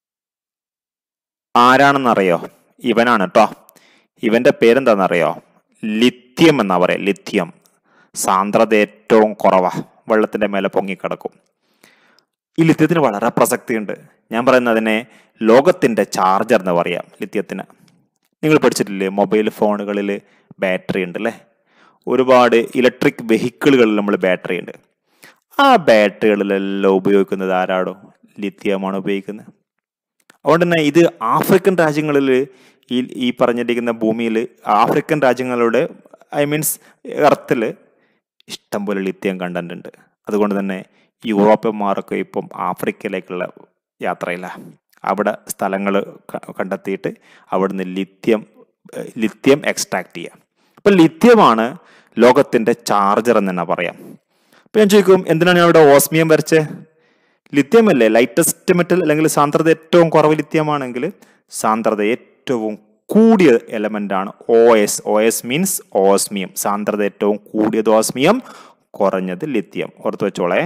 ആരാണെന്നറിയോ ഇവനാണ് കേട്ടോ ഇവന്റെ പേരെന്താണെന്നറിയോ ലിത്യം എന്നാ പറയാ ലിത്യം സാന്ദ്രത ഏറ്റവും കുറവാ വെള്ളത്തിന്റെ മേലെ പൊങ്ങിക്കിടക്കും ഈ ലിത്യത്തിന് വളരെ പ്രസക്തിയുണ്ട് ഞാൻ പറയുന്നതിനെ ലോകത്തിന്റെ ചാർജർ എന്ന് പറയാം ലിത്യത്തിന് നിങ്ങൾ പഠിച്ചിട്ടില്ലേ മൊബൈൽ ഫോണുകളിൽ ബാറ്ററി ഉണ്ട് അല്ലേ ഒരുപാട് ഇലക്ട്രിക് വെഹിക്കിളുകളിൽ നമ്മൾ ബാറ്ററി ഉണ്ട് ആ ബാറ്ററികളിലെല്ലാം ഉപയോഗിക്കുന്നത് ആരാടോ ലിത്യമാണ് ഉപയോഗിക്കുന്നത് അതുകൊണ്ട് തന്നെ ഇത് ആഫ്രിക്കൻ രാജ്യങ്ങളിൽ ഈ ഈ പറഞ്ഞിരിക്കുന്ന ഭൂമിയിൽ ആഫ്രിക്കൻ രാജ്യങ്ങളുടെ ഐ മീൻസ് എർത്തിൽ ഇഷ്ടംപോലെ ലിത്യം കണ്ടന്റ് ഉണ്ട് അതുകൊണ്ട് തന്നെ യൂറോപ്യന്മാരൊക്കെ ഇപ്പം ആഫ്രിക്കയിലേക്കുള്ള യാത്രയില്ല അവിടെ സ്ഥലങ്ങൾ കണ്ടെത്തിയിട്ട് അവിടുന്ന് ലിത്യം ലിത്യം എക്സ്ട്രാക്ട് ചെയ്യാം അപ്പം ലിത്യമാണ് ലോകത്തിൻ്റെ ചാർജർ എന്ന് തന്നെ പറയാം അപ്പം ഞാൻ ചോദിക്കും എന്തിനാണ് ഞാൻ ഇവിടെ ഓസ്മിയം വരച്ചേ ലിത്യം അല്ലേ ലൈറ്റസ്റ്റ് മെറ്റൽ അല്ലെങ്കിൽ സാന്ദ്രത ഏറ്റവും കുറവ് ലിത്യമാണെങ്കിൽ സാന്ദ്രത ഏറ്റവും കൂടിയ എലമെന്റ് ആണ് O S O S means osmium സാന്ദ്രത ഏറ്റവും കൂടിയത് ഓസ്മിയം കുറഞ്ഞത് ലിത്യം ഓർത്ത് വെച്ചോളേ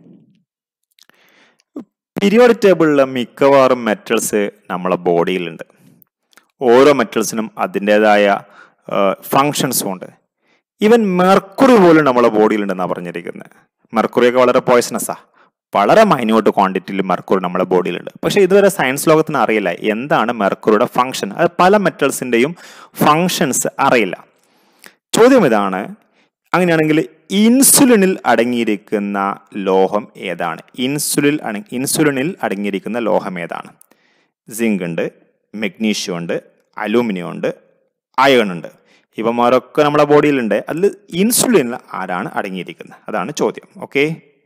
പീരിയോഡിക് ടേബിളിലെ മിക്കവാറും മെറ്റൽസ് നമ്മളെ ബോഡിയിലുണ്ട് ഓരോ മെറ്റൽസിനും അതിൻ്റെതായ ഫങ്ഷൻസും ഉണ്ട് ഈവൻ മെർക്കുറി പോലും നമ്മളെ ബോഡിയിലുണ്ടെന്നാണ് പറഞ്ഞിരിക്കുന്നത് മെർക്കുറിയൊക്കെ വളരെ പോയ്സണസാ വളരെ മൈന്യൂട്ട് ക്വാണ്ടിറ്റിയിൽ മെർക്കുറി നമ്മുടെ ബോഡിയിലുണ്ട് പക്ഷേ ഇതുവരെ സയൻസ് ലോകത്തിന് അറിയില്ല എന്താണ് മെർക്കുറിയുടെ ഫങ്ഷൻ അത് പല മെറ്റൽസിൻ്റെയും ഫങ്ഷൻസ് അറിയില്ല ചോദ്യം ഇതാണ് അങ്ങനെയാണെങ്കിൽ ഇൻസുലിനിൽ അടങ്ങിയിരിക്കുന്ന ലോഹം ഏതാണ് ഇൻസുലിൻ ഇൻസുലിനിൽ അടങ്ങിയിരിക്കുന്ന ലോഹം ഏതാണ് സിങ്ക് ഉണ്ട് മെഗ്നീഷ്യം ഉണ്ട് അലൂമിനിയം ഉണ്ട് അയൺ ഉണ്ട് ഇവന്മാരൊക്കെ നമ്മുടെ ബോഡിയിലുണ്ട് അതിൽ ഇൻസുലിനിൽ ആരാണ് അടങ്ങിയിരിക്കുന്നത് അതാണ് ചോദ്യം ഓക്കെ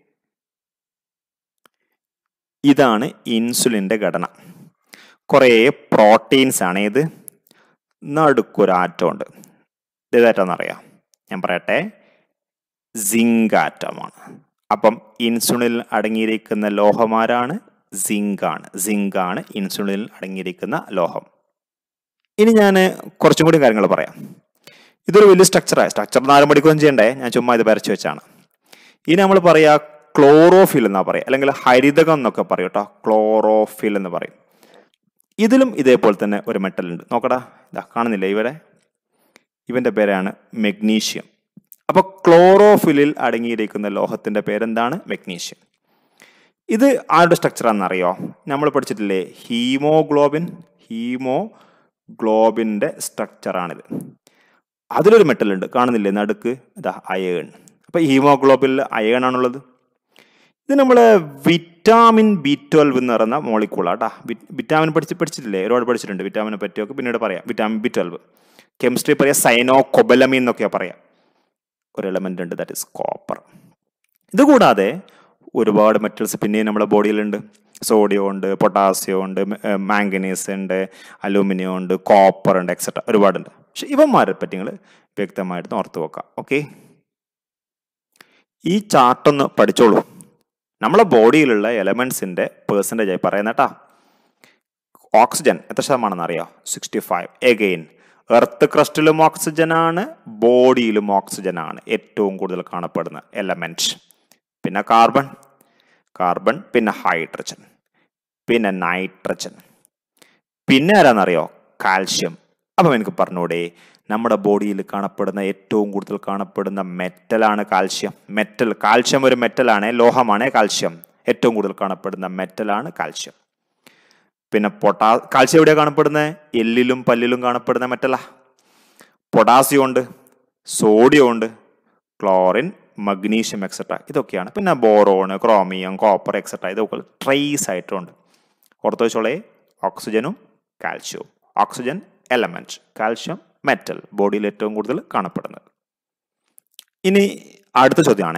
ഇതാണ് ഇൻസുലിൻ്റെ ഘടന കുറേ പ്രോട്ടീൻസ് ആണ് ഇത് നടുക്കൊരു ആറ്റം ഉണ്ട് ഇതേതായിട്ടാണെന്നറിയാം ഞാൻ പറയട്ടെ സിങ്ക് ആറ്റമാണ് അപ്പം ഇൻസുലിനിൽ അടങ്ങിയിരിക്കുന്ന ലോഹമാരാണ് സിങ്കാണ് സിങ്കാണ് ഇൻസുലിനിൽ അടങ്ങിയിരിക്കുന്ന ലോഹം ഇനി ഞാൻ കുറച്ചും കൂടി കാര്യങ്ങൾ പറയാം ഇതൊരു വലിയ സ്ട്രക്ചറാണ് സ്ട്രക്ചർ നാലും പഠിക്കുകയും ചെയ്യണ്ടേ ഞാൻ ചുമ്മാ ഇത് വരച്ചു വെച്ചാണ് ഇനി നമ്മൾ പറയാ ക്ലോറോഫിൽ എന്നാ പറയുക അല്ലെങ്കിൽ ഹരിതകം എന്നൊക്കെ പറയും കേട്ടോ ക്ലോറോഫിൽ എന്ന് പറയും ഇതിലും ഇതേപോലെ തന്നെ ഒരു മെറ്റൽ ഉണ്ട് നോക്കടാ ഇതാ കാണുന്നില്ലേ ഇവിടെ ഇവന്റെ പേരാണ് മെഗ്നീഷ്യം അപ്പൊ ക്ലോറോഫിലിൽ അടങ്ങിയിരിക്കുന്ന ലോഹത്തിന്റെ പേരെന്താണ് മെഗ്നീഷ്യം ഇത് ആരുടെ സ്ട്രക്ചർ ആണെന്നറിയോ നമ്മൾ പഠിച്ചിട്ടില്ലേ ഹീമോഗ്ലോബിൻ ഹീമോഗ്ലോബിന്റെ സ്ട്രക്ചറാണിത് അതിലൊരു മെറ്റൽ ഉണ്ട് കാണുന്നില്ലേ നടുക്ക് ഇതാ അയേൺ അപ്പൊ ഹീമോഗ്ലോബിനിൽ അയേൺ ആണുള്ളത് ഇത് നമ്മൾ വിറ്റാമിൻ ബി ട്വൽവ് എന്ന് പറയുന്ന മോളിക്കൂളാട്ടാ വിറ്റാമിൻ പഠിച്ച് പഠിച്ചിട്ടില്ലേ ഒരുപാട് പഠിച്ചിട്ടുണ്ട് വിറ്റാമിനെ പറ്റിയൊക്കെ പിന്നീട് പറയാം വിറ്റാമിൻ ബി ട്വൽവ് കെമിസ്ട്രി പറയാം സൈനോ കൊബലമീൻ എന്നൊക്കെയാ പറയാം ഒരു എലമെന്റ് ഉണ്ട് ദാറ്റ് ഇസ് കോപ്പർ ഇതുകൂടാതെ ഒരുപാട് മെറ്റൽസ് പിന്നെയും നമ്മുടെ ബോഡിയിലുണ്ട് സോഡിയം ഉണ്ട് പൊട്ടാസ്യം ഉണ്ട് മാംഗനീസ് ഉണ്ട് അലൂമിനിയം ഉണ്ട് കോപ്പർ ഉണ്ട് എക്സെട്ര ഒരുപാടുണ്ട് പക്ഷെ ഇവന്മാരെ പറ്റി നിങ്ങൾ വ്യക്തമായിട്ട് ഓർത്ത് വെക്കാം ഓക്കെ ഈ ചാർട്ടൊന്ന് പഠിച്ചോളൂ നമ്മളെ ബോഡിയിലുള്ള എലമെന്റ്സിന്റെ പേഴ്സൻറ്റേജ് ആയി പറയുന്നേട്ടാ ഓക്സിജൻ എത്ര ശതമാണെന്ന് അറിയാം സിക്സ്റ്റി ഫൈവ് എഗെയിൻ എർത്ത് ക്രസ്റ്റിലും ഓക്സിജൻ ആണ് ബോഡിയിലും ഓക്സിജൻ ആണ് ഏറ്റവും കൂടുതൽ കാണപ്പെടുന്ന എലമെന്റ് പിന്നെ കാർബൺ കാർബൺ പിന്നെ ഹൈഡ്രജൻ പിന്നെ നൈട്രജൻ പിന്നെ ആരാന്നറിയോ കാൽഷ്യം അപ്പം എനിക്ക് പറഞ്ഞൂടെ നമ്മുടെ ബോഡിയിൽ കാണപ്പെടുന്ന ഏറ്റവും കൂടുതൽ കാണപ്പെടുന്ന മെറ്റലാണ് കാൽഷ്യം മെറ്റൽ കാൽഷ്യം ഒരു മെറ്റലാണ് ലോഹമാണ് കാൽഷ്യം ഏറ്റവും കൂടുതൽ കാണപ്പെടുന്ന മെറ്റലാണ് കാൽഷ്യം പിന്നെ പൊട്ടാ കാൽഷ്യം എവിടെയാണ് കാണപ്പെടുന്നത് എല്ലിലും പല്ലിലും കാണപ്പെടുന്ന മെറ്റലാ പൊട്ടാസ്യം ഉണ്ട് സോഡിയം ഉണ്ട് ക്ലോറിൻ മഗ്നീഷ്യം എക്സെട്ര ഇതൊക്കെയാണ് പിന്നെ ബോറോൺ ക്രോമിയം കോപ്പർ എക്സെട്ര ഇതൊക്കെ ട്രേസ് ആയിട്ടുണ്ട് ഓർത്ത് വെച്ചോളേ ഓക്സിജനും കാൽഷ്യവും ഓക്സിജൻ എലമെന്റ് കാൽഷ്യം മെറ്റൽ ബോഡിയിൽ ഏറ്റവും കൂടുതൽ കാണപ്പെടുന്നത് ഇനി അടുത്ത ചോദ്യമാണേ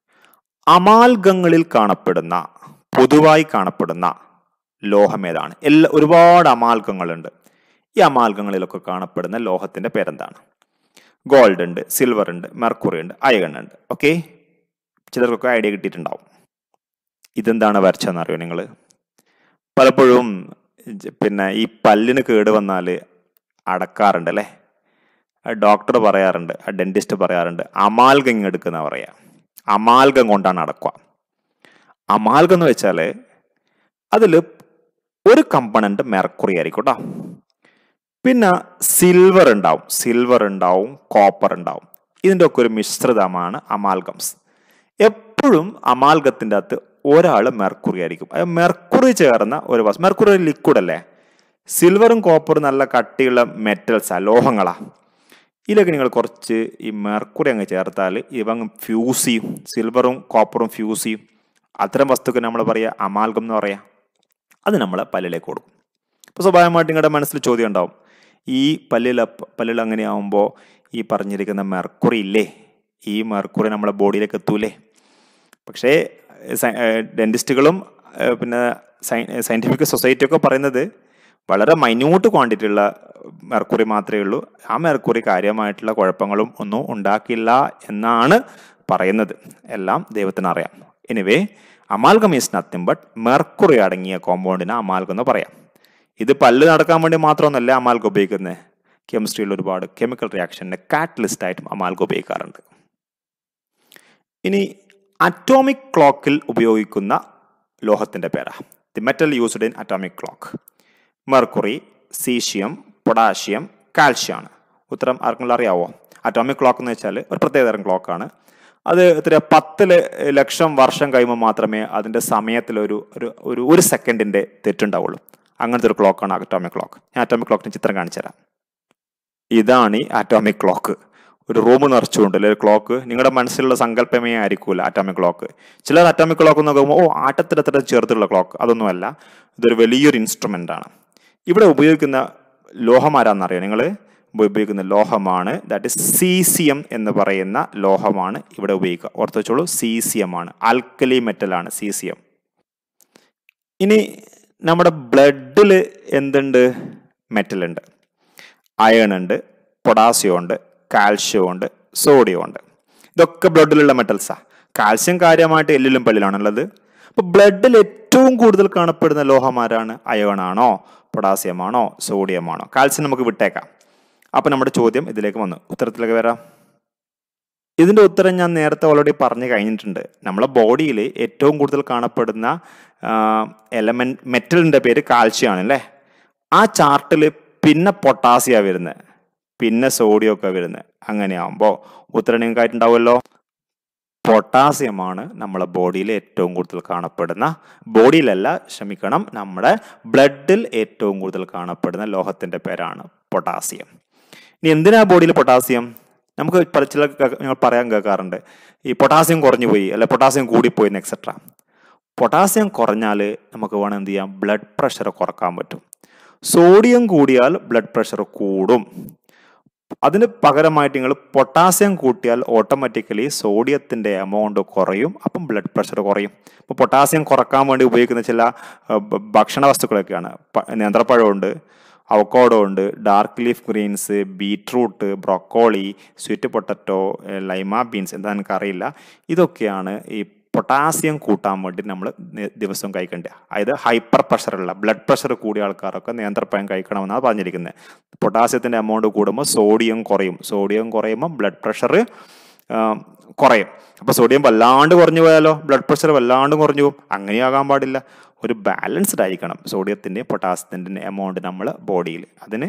അമാൽഗങ്ങളിൽ കാണപ്പെടുന്ന പൊതുവായി കാണപ്പെടുന്ന ലോഹം ഏതാണ് എല്ലാ ഒരുപാട് അമാൽഗങ്ങളുണ്ട് ഈ അമാൽഗങ്ങളിലൊക്കെ കാണപ്പെടുന്ന ലോഹത്തിന്റെ പേരെന്താണ് ഗോൾഡ് ഉണ്ട് സിൽവർ ഉണ്ട് മെർക്കുറി ഉണ്ട് അയൺ ഉണ്ട് ഓക്കെ ചിലർക്കൊക്കെ ഐഡിയ കിട്ടിയിട്ടുണ്ടാവും ഇതെന്താണ് വരച്ചതെന്ന് അറിയോ നിങ്ങൾ പലപ്പോഴും പിന്നെ ഈ പല്ലിന് കേട് വന്നാൽ അടക്കാറുണ്ട് അല്ലേ ഡോക്ടർ പറയാറുണ്ട് ഡെന്റിസ്റ്റ് പറയാറുണ്ട് അമാൽഗം എടുക്കുന്ന പറയാ അമാൽഗം കൊണ്ടാണ് അടക്കുക അമാൽഗം എന്ന് വെച്ചാൽ അതിൽ ഒരു കമ്പണന്റ് മെർക്കുറി ആയിരിക്കും കേട്ടോ പിന്നെ സിൽവർ ഉണ്ടാവും സിൽവർ ഉണ്ടാവും കോപ്പർ ഉണ്ടാവും ഇതിൻ്റെ ഒക്കെ ഒരു മിശ്രിതമാണ് അമാൽഗംസ് എപ്പോഴും അമാൽഗത്തിൻ്റെ അകത്ത് ഒരാൾ മെർക്കുറി ആയിരിക്കും അത് മെർക്കുറി ചേർന്ന ഒരു വസ്തു മെർക്കുറി ഒരു ലിക്വിഡ് അല്ലേ സിൽവറും കോപ്പറും നല്ല കട്ടിയുള്ള മെറ്റൽസാ ലോഹങ്ങളാ ഇതിലേക്ക് നിങ്ങൾ കുറച്ച് ഈ മെർക്കുറി അങ്ങ് ചേർത്താൽ ഇവ അങ്ങ് ഫ്യൂസ് ചെയ്യും സിൽവറും കോപ്പറും ഫ്യൂസ് ചെയ്യും അത്തരം വസ്തുക്കൾ നമ്മൾ പറയുക അമാൽഗം എന്ന് പറയാം അത് നമ്മൾ പല്ലിലേക്ക് കൊടുക്കും അപ്പോൾ സ്വാഭാവികമായിട്ട് നിങ്ങളുടെ മനസ്സിൽ ചോദ്യം ഉണ്ടാവും ഈ പല്ലിൽ പല്ലിൽ അങ്ങനെ ആവുമ്പോൾ ഈ പറഞ്ഞിരിക്കുന്ന മെർക്കുറി ഇല്ലേ ഈ മെർക്കുറി നമ്മളെ ബോഡിയിലേക്ക് എത്തൂലേ പക്ഷേ ഡെന്റിസ്റ്റുകളും പിന്നെ സയൻറ്റിഫിക് സൊസൈറ്റി ഒക്കെ പറയുന്നത് വളരെ മൈന്യൂട്ട് ക്വാണ്ടിറ്റി ഉള്ള മെർക്കുറി മാത്രമേ ഉള്ളൂ ആ മെർക്കുറി കാര്യമായിട്ടുള്ള കുഴപ്പങ്ങളും ഒന്നും ഉണ്ടാക്കില്ല എന്നാണ് പറയുന്നത് എല്ലാം ദൈവത്തിന് അറിയാം anyway amalgam is nothing but mercury അടങ്ങിയ കോമ്പൗണ്ടിന് അമാൽഗം എന്ന് പറയാം ഇത് പല്ല് നടക്കാൻ വേണ്ടി മാത്രമൊന്നല്ല അമാൽഗം ഉപയോഗിക്കുന്നത് കെമിസ്ട്രിയിൽ ഒരുപാട് കെമിക്കൽ റിയാക്ഷൻ്റെ കാറ്റലിസ്റ്റ് ആയിട്ടും അമാൽഗം ഉപയോഗിക്കാറുണ്ട് ഇനി അറ്റോമിക് ക്ലോക്കിൽ ഉപയോഗിക്കുന്ന ലോഹത്തിന്റെ പേരാ the metal used in atomic clock mercury caesium potassium calcium ആണ് ഉത്തരം ആർക്കെങ്കിലും അറിയാവോ അറ്റോമിക് ക്ലോക്ക് എന്ന് വെച്ചാൽ ഒരു പ്രത്യേകതരം ക്ലോക്കാണ് അത് എത്ര പത്ത് ലക്ഷം വർഷം കഴിയുമ്പോൾ മാത്രമേ അതിൻ്റെ സമയത്തിലൊരു ഒരു ഒരു ഒരു സെക്കൻഡിൻ്റെ തെറ്റുണ്ടാവുള്ളൂ അങ്ങനത്തെ ഒരു ക്ലോക്കാണ് അറ്റോമിക് ക്ലോക്ക് ഞാൻ അറ്റോമിക് ക്ലോക്കിന് ചിത്രം കാണിച്ചു തരാം ഇതാണ് ഈ അറ്റോമിക് ക്ലോക്ക് ഒരു റൂം നിറച്ചുകൊണ്ട് അല്ലെങ്കിൽ ക്ലോക്ക് നിങ്ങളുടെ മനസ്സിലുള്ള സങ്കല്പമേ ആയിരിക്കൂല അറ്റോമിക് ക്ലോക്ക് ചിലർ അറ്റോമിക് ക്ലോക്ക് നോക്കുമ്പോൾ ഓ ആട്ടത്തിലത്ര ചേർത്തുള്ള ക്ലോക്ക് അതൊന്നുമല്ല ഇതൊരു വലിയൊരു ഇൻസ്ട്രുമെൻ്റ് ആണ് ഇവിടെ ഉപയോഗിക്കുന്ന ലോഹമാരാന്നറിയാം നിങ്ങൾ ഉപയോഗിക്കുന്ന ലോഹമാണ് ദാറ്റ് ഇസ് സീസിയം എന്ന് പറയുന്ന ലോഹമാണ് ഇവിടെ ഉപയോഗിക്കുക ഓർത്ത് വെച്ചോളൂ സീസിയം ആണ് ആൽക്കലി മെറ്റലാണ് സീസിയം ഇനി നമ്മുടെ ബ്ലഡിൽ എന്തുണ്ട് മെറ്റൽ ഉണ്ട് അയൺ ഉണ്ട് പൊട്ടാസ്യം ഉണ്ട് കാൽഷ്യം ഉണ്ട് സോഡിയം ഉണ്ട് ഇതൊക്കെ ബ്ലഡിലുള്ള മെറ്റൽസാ കാൽസ്യം കാര്യമായിട്ട് എല്ലിലും പല്ലിലാണുള്ളത് അപ്പോൾ ബ്ലഡിൽ ഏറ്റവും കൂടുതൽ കാണപ്പെടുന്ന ലോഹമാരാണ് അയോൺ ആണോ പൊട്ടാസ്യം ആണോ സോഡിയം ആണോ കാൽസ്യം നമുക്ക് വിട്ടേക്കാം അപ്പം നമ്മുടെ ചോദ്യം ഇതിലേക്ക് വന്നു ഉത്തരത്തിലേക്ക് വരാം ഇതിൻ്റെ ഉത്തരം ഞാൻ നേരത്തെ ഓൾറെഡി പറഞ്ഞു കഴിഞ്ഞിട്ടുണ്ട് നമ്മളെ ബോഡിയിൽ ഏറ്റവും കൂടുതൽ കാണപ്പെടുന്ന എലമെന്റ് മെറ്റലിൻ്റെ പേര് കാൽസ്യമാണ് അല്ലേ ആ ചാർട്ടിൽ പിന്നെ പൊട്ടാസ്യ വരുന്നത് പിന്നെ സോഡിയം ഒക്കെ വരുന്നത് അങ്ങനെയാകുമ്പോൾ ഉത്തരം നിങ്ങൾക്കായിട്ടുണ്ടാവുമല്ലോ പൊട്ടാസ്യമാണ് നമ്മളെ ബോഡിയിൽ ഏറ്റവും കൂടുതൽ കാണപ്പെടുന്ന ബോഡിയിലല്ല ക്ഷമിക്കണം നമ്മുടെ ബ്ലഡിൽ ഏറ്റവും കൂടുതൽ കാണപ്പെടുന്ന ലോഹത്തിൻ്റെ പേരാണ് പൊട്ടാസ്യം ഇനി എന്തിനാ ബോഡിയിൽ പൊട്ടാസ്യം നമുക്ക് പല ചില ഞങ്ങൾ പറയാൻ കേൾക്കാറുണ്ട് ഈ പൊട്ടാസ്യം കുറഞ്ഞു പോയി അല്ലെ പൊട്ടാസ്യം കൂടിപ്പോയി എന്ന് എക്സെട്ര പൊട്ടാസ്യം കുറഞ്ഞാൽ നമുക്ക് വേണം എന്ത് ചെയ്യാം ബ്ലഡ് പ്രഷർ കുറക്കാൻ പറ്റും സോഡിയം കൂടിയാൽ ബ്ലഡ് പ്രഷർ കൂടും അതിന് പകരമായിട്ട് നിങ്ങൾ പൊട്ടാസ്യം കൂട്ടിയാൽ ഓട്ടോമാറ്റിക്കലി സോഡിയത്തിൻ്റെ എമൗണ്ട് കുറയും അപ്പം ബ്ലഡ് പ്രഷർ കുറയും ഇപ്പോൾ പൊട്ടാസ്യം കുറക്കാൻ വേണ്ടി ഉപയോഗിക്കുന്ന ചില ഭക്ഷണ വസ്തുക്കളൊക്കെയാണ് നേന്ത്രപ്പഴമുണ്ട് അവക്കോഡോ ഉണ്ട് dark leaf greens beetroot broccoli sweet potato lima beans എന്താ എനിക്കറിയില്ല ഇതൊക്കെയാണ് ഈ പൊട്ടാസ്യം കൂട്ടാൻ വേണ്ടി നമ്മൾ ദിവസവും കഴിക്കേണ്ടത് അതായത് ഹൈപ്പർ പ്രഷറുള്ള ബ്ലഡ് പ്രഷർ കൂടിയ ആൾക്കാരൊക്കെ നേന്ത്രപ്പഴം കഴിക്കണമെന്നാണ് പറഞ്ഞിരിക്കുന്നത് പൊട്ടാസ്യത്തിൻ്റെ എമൗണ്ട് കൂടുമ്പോൾ സോഡിയം കുറയും സോഡിയം കുറയുമ്പോൾ ബ്ലഡ് പ്രഷർ കുറയും അപ്പോൾ സോഡിയം വല്ലാണ്ട് കുറഞ്ഞു പോയാലോ ബ്ലഡ് പ്രഷർ വല്ലാണ്ട് കുറഞ്ഞു പോകും അങ്ങനെയാകാൻ പാടില്ല ഒരു ബാലൻസ്ഡ് ആയിരിക്കണം സോഡിയത്തിൻ്റെയും പൊട്ടാസ്യത്തിൻ്റെയും എമൗണ്ട് നമ്മൾ ബോഡിയിൽ അതിന്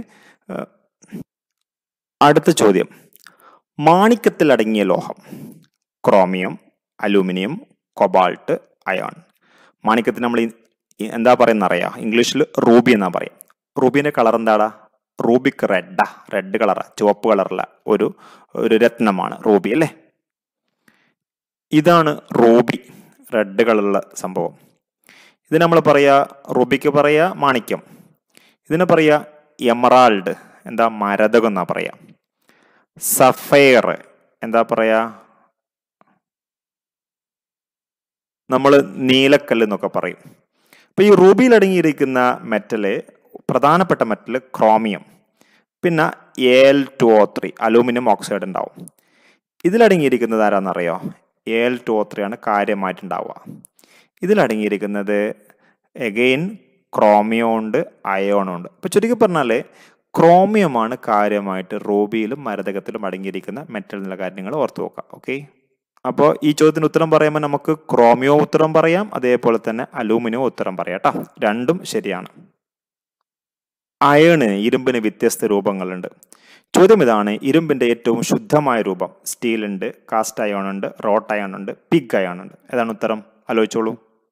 അടുത്ത ചോദ്യം മാണിക്കത്തിൽ അടങ്ങിയ ലോഹം ക്രോമിയം അലൂമിനിയം കൊബാൾട്ട് അയോൺ മാണിക്കത്തിന് നമ്മൾ എന്താ പറയുന്ന അറിയാം ഇംഗ്ലീഷിൽ റൂബി എന്നാ പറയാം റൂബിൻ്റെ കളർ എന്താടാ റൂബിക്ക് റെഡാ റെഡ് കളറാ ചുവപ്പ് കളറുള്ള ഒരു ഒരു രത്നമാണ് റൂബി അല്ലേ ഇതാണ് റൂബി റെഡ് കളറുള്ള സംഭവം ഇത് നമ്മൾ പറയുക റൂബിക്ക് പറയുക മാണിക്യം ഇതിനെ പറയുക എമറാൾഡ് എന്താ മരതകം എന്നാ പറയാ സഫയർ എന്താ പറയാ നമ്മൾ നീലക്കല്ല് എന്നൊക്കെ പറയും അപ്പോൾ ഈ റൂബിയിൽ അടങ്ങിയിരിക്കുന്ന മെറ്റല് പ്രധാനപ്പെട്ട മെറ്റൽ ക്രോമിയം പിന്നെ L two O three aluminium oxide ഉണ്ടാവും ഇതിലടങ്ങിയിരിക്കുന്നത് ആരാന്നറിയോ എൽ ടു ഒ ത്രീ ആണ് കാര്യമായിട്ടുണ്ടാവുക ഇതിലടങ്ങിയിരിക്കുന്നത് എഗെയിൻ ക്രോമിയം ഉണ്ട് അയോണും ഉണ്ട് അപ്പോൾ ചുരുക്കി പറഞ്ഞാൽ ക്രോമിയമാണ് കാര്യമായിട്ട് റൂബിയിലും മരതകത്തിലും അടങ്ങിയിരിക്കുന്ന മെറ്റൽ എന്നുള്ള കാര്യങ്ങൾ ഓർത്ത് നോക്കാം ഓക്കെ അപ്പോൾ ഈ ചോദ്യത്തിന് ഉത്തരം പറയുമ്പോൾ നമുക്ക് ക്രോമിയോ ഉത്തരം പറയാം അതേപോലെ തന്നെ അലൂമിനിയോ ഉത്തരം പറയാം കേട്ടോ രണ്ടും ശരിയാണ് അയണ് ഇരുമ്പിന് വ്യത്യസ്ത രൂപങ്ങളുണ്ട് ചോദ്യം ഇതാണ് ഇരുമ്പിന്റെ ഏറ്റവും ശുദ്ധമായ രൂപം സ്റ്റീൽ ഉണ്ട് കാസ്റ്റ് അയോൺ ഉണ്ട് റോട്ട് അയോൺ ഉണ്ട് പിഗ് അയോൺ ഉണ്ട് ഏതാണ് ഉത്തരം ആലോചിച്ചോളൂ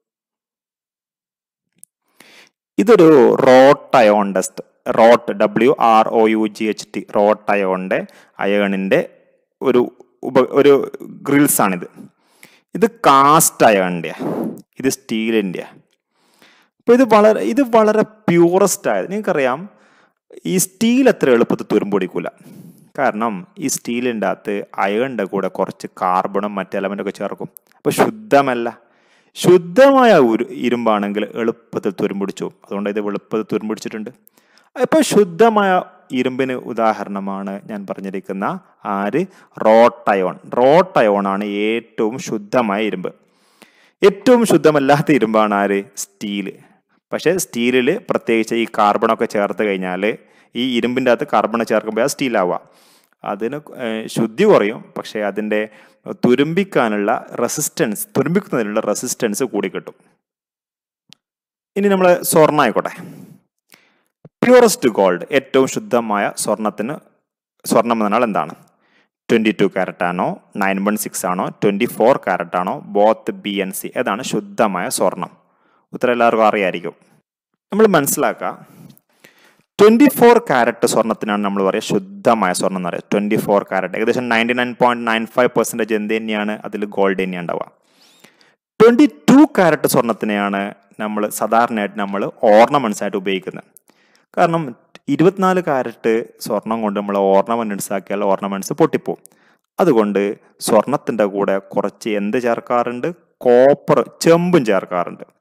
ഇതൊരു wrought iron test wrought W R O U G H T wrought അയോണിന്റെ അയണിന്റെ ഒരു ഉപ ഒരു ഗ്രിൽസ് ആണിത് ഇത് കാസ്റ്റ് അയണിൻ്റെ ഇത് സ്റ്റീലിൻ്റെ അപ്പോൾ ഇത് വളരെ ഇത് വളരെ പ്യൂറസ്റ്റ് ആയത് നിങ്ങൾക്കറിയാം ഈ സ്റ്റീൽ അത്ര എളുപ്പത്തിൽ തുരുമ്പൊടിക്കൂല കാരണം ഈ സ്റ്റീലിൻ്റെ അകത്ത് അയണിൻ്റെ കൂടെ കുറച്ച് കാർബണും മറ്റ് എലമെൻ്റൊക്കെ ചേർക്കും അപ്പോൾ ശുദ്ധമല്ല ശുദ്ധമായ ഒരു ഇരുമ്പാണെങ്കിൽ എളുപ്പത്തിൽ തുരുമ്പിടിച്ചു അതുകൊണ്ട് ഇത് എളുപ്പത്തിൽ തുരുമ്പിടിച്ചിട്ടുണ്ട് ഇപ്പോൾ ശുദ്ധമായ ഇരുമ്പിന് ഉദാഹരണമാണ് ഞാൻ പറഞ്ഞിരിക്കുന്ന ആര് റോട്ടയോൺ റോട്ടയോൺ ആണ് ഏറ്റവും ശുദ്ധമായ ഇരുമ്പ് ഏറ്റവും ശുദ്ധമല്ലാത്ത ഇരുമ്പാണ് ആര് സ്റ്റീല് പക്ഷേ സ്റ്റീലിൽ പ്രത്യേകിച്ച് ഈ കാർബണൊക്കെ ചേർത്ത് കഴിഞ്ഞാൽ ഈ ഇരുമ്പിൻ്റെ അകത്ത് കാർബൺ ചേർക്കുമ്പോൾ അത് സ്റ്റീലാവുക അതിന് ശുദ്ധി കുറയും പക്ഷേ അതിൻ്റെ തുരുമ്പിക്കാനുള്ള റെസിസ്റ്റൻസ് തുരുമ്പിക്കുന്നതിനുള്ള റെസിസ്റ്റൻസ് കൂടി കിട്ടും ഇനി നമ്മൾ സ്വർണ്ണ ആയിക്കോട്ടെ പ്യൂറസ്റ്റ് ഗോൾഡ് ഏറ്റവും ശുദ്ധമായ സ്വർണത്തിന് സ്വർണം എന്നാൽ എന്താണ് ട്വൻറ്റി ടു ക്യാരറ്റ് ആണോ നയൻ വൺ സിക്സ് ആണോ ട്വൻറ്റി ഫോർ ക്യാരറ്റ് ആണോ ബോത്ത് ബി എൻ സി ഏതാണ് ശുദ്ധമായ സ്വർണം ഉത്തരം എല്ലാവർക്കും അറിയായിരിക്കും നമ്മൾ മനസ്സിലാക്കുക ട്വൻറ്റി ഫോർ ക്യാരറ്റ് സ്വർണത്തിനാണ് നമ്മൾ പറയുക ശുദ്ധമായ സ്വർണ്ണം എന്ന് പറയുക ട്വൻറ്റി ഫോർ ക്യാരറ്റ് ഏകദേശം ninety nine point nine five percentage എന്ത് തന്നെയാണ് അതിൽ ഗോൾഡ് തന്നെയാണ് ഉണ്ടാവുക ട്വൻറ്റി ടു ക്യാരറ്റ് സ്വർണത്തിനെയാണ് നമ്മൾ സാധാരണയായിട്ട് നമ്മൾ ഓർണമെന്റ്സ് ആയിട്ട് ഉപയോഗിക്കുന്നത് കാരണം ഇരുപത്തിനാല് കാരറ്റ് സ്വർണം കൊണ്ട് നമ്മൾ ഓർണമെന്റ്സ് ആക്കിയാൽ ഓർണമെന്റ്സ് പൊട്ടിപ്പോവും അതുകൊണ്ട് സ്വർണത്തിൻ്റെ കൂടെ കുറച്ച് എന്ത് ചേർക്കാറുണ്ട് കോപ്പർ ചെമ്പും ചേർക്കാറുണ്ട്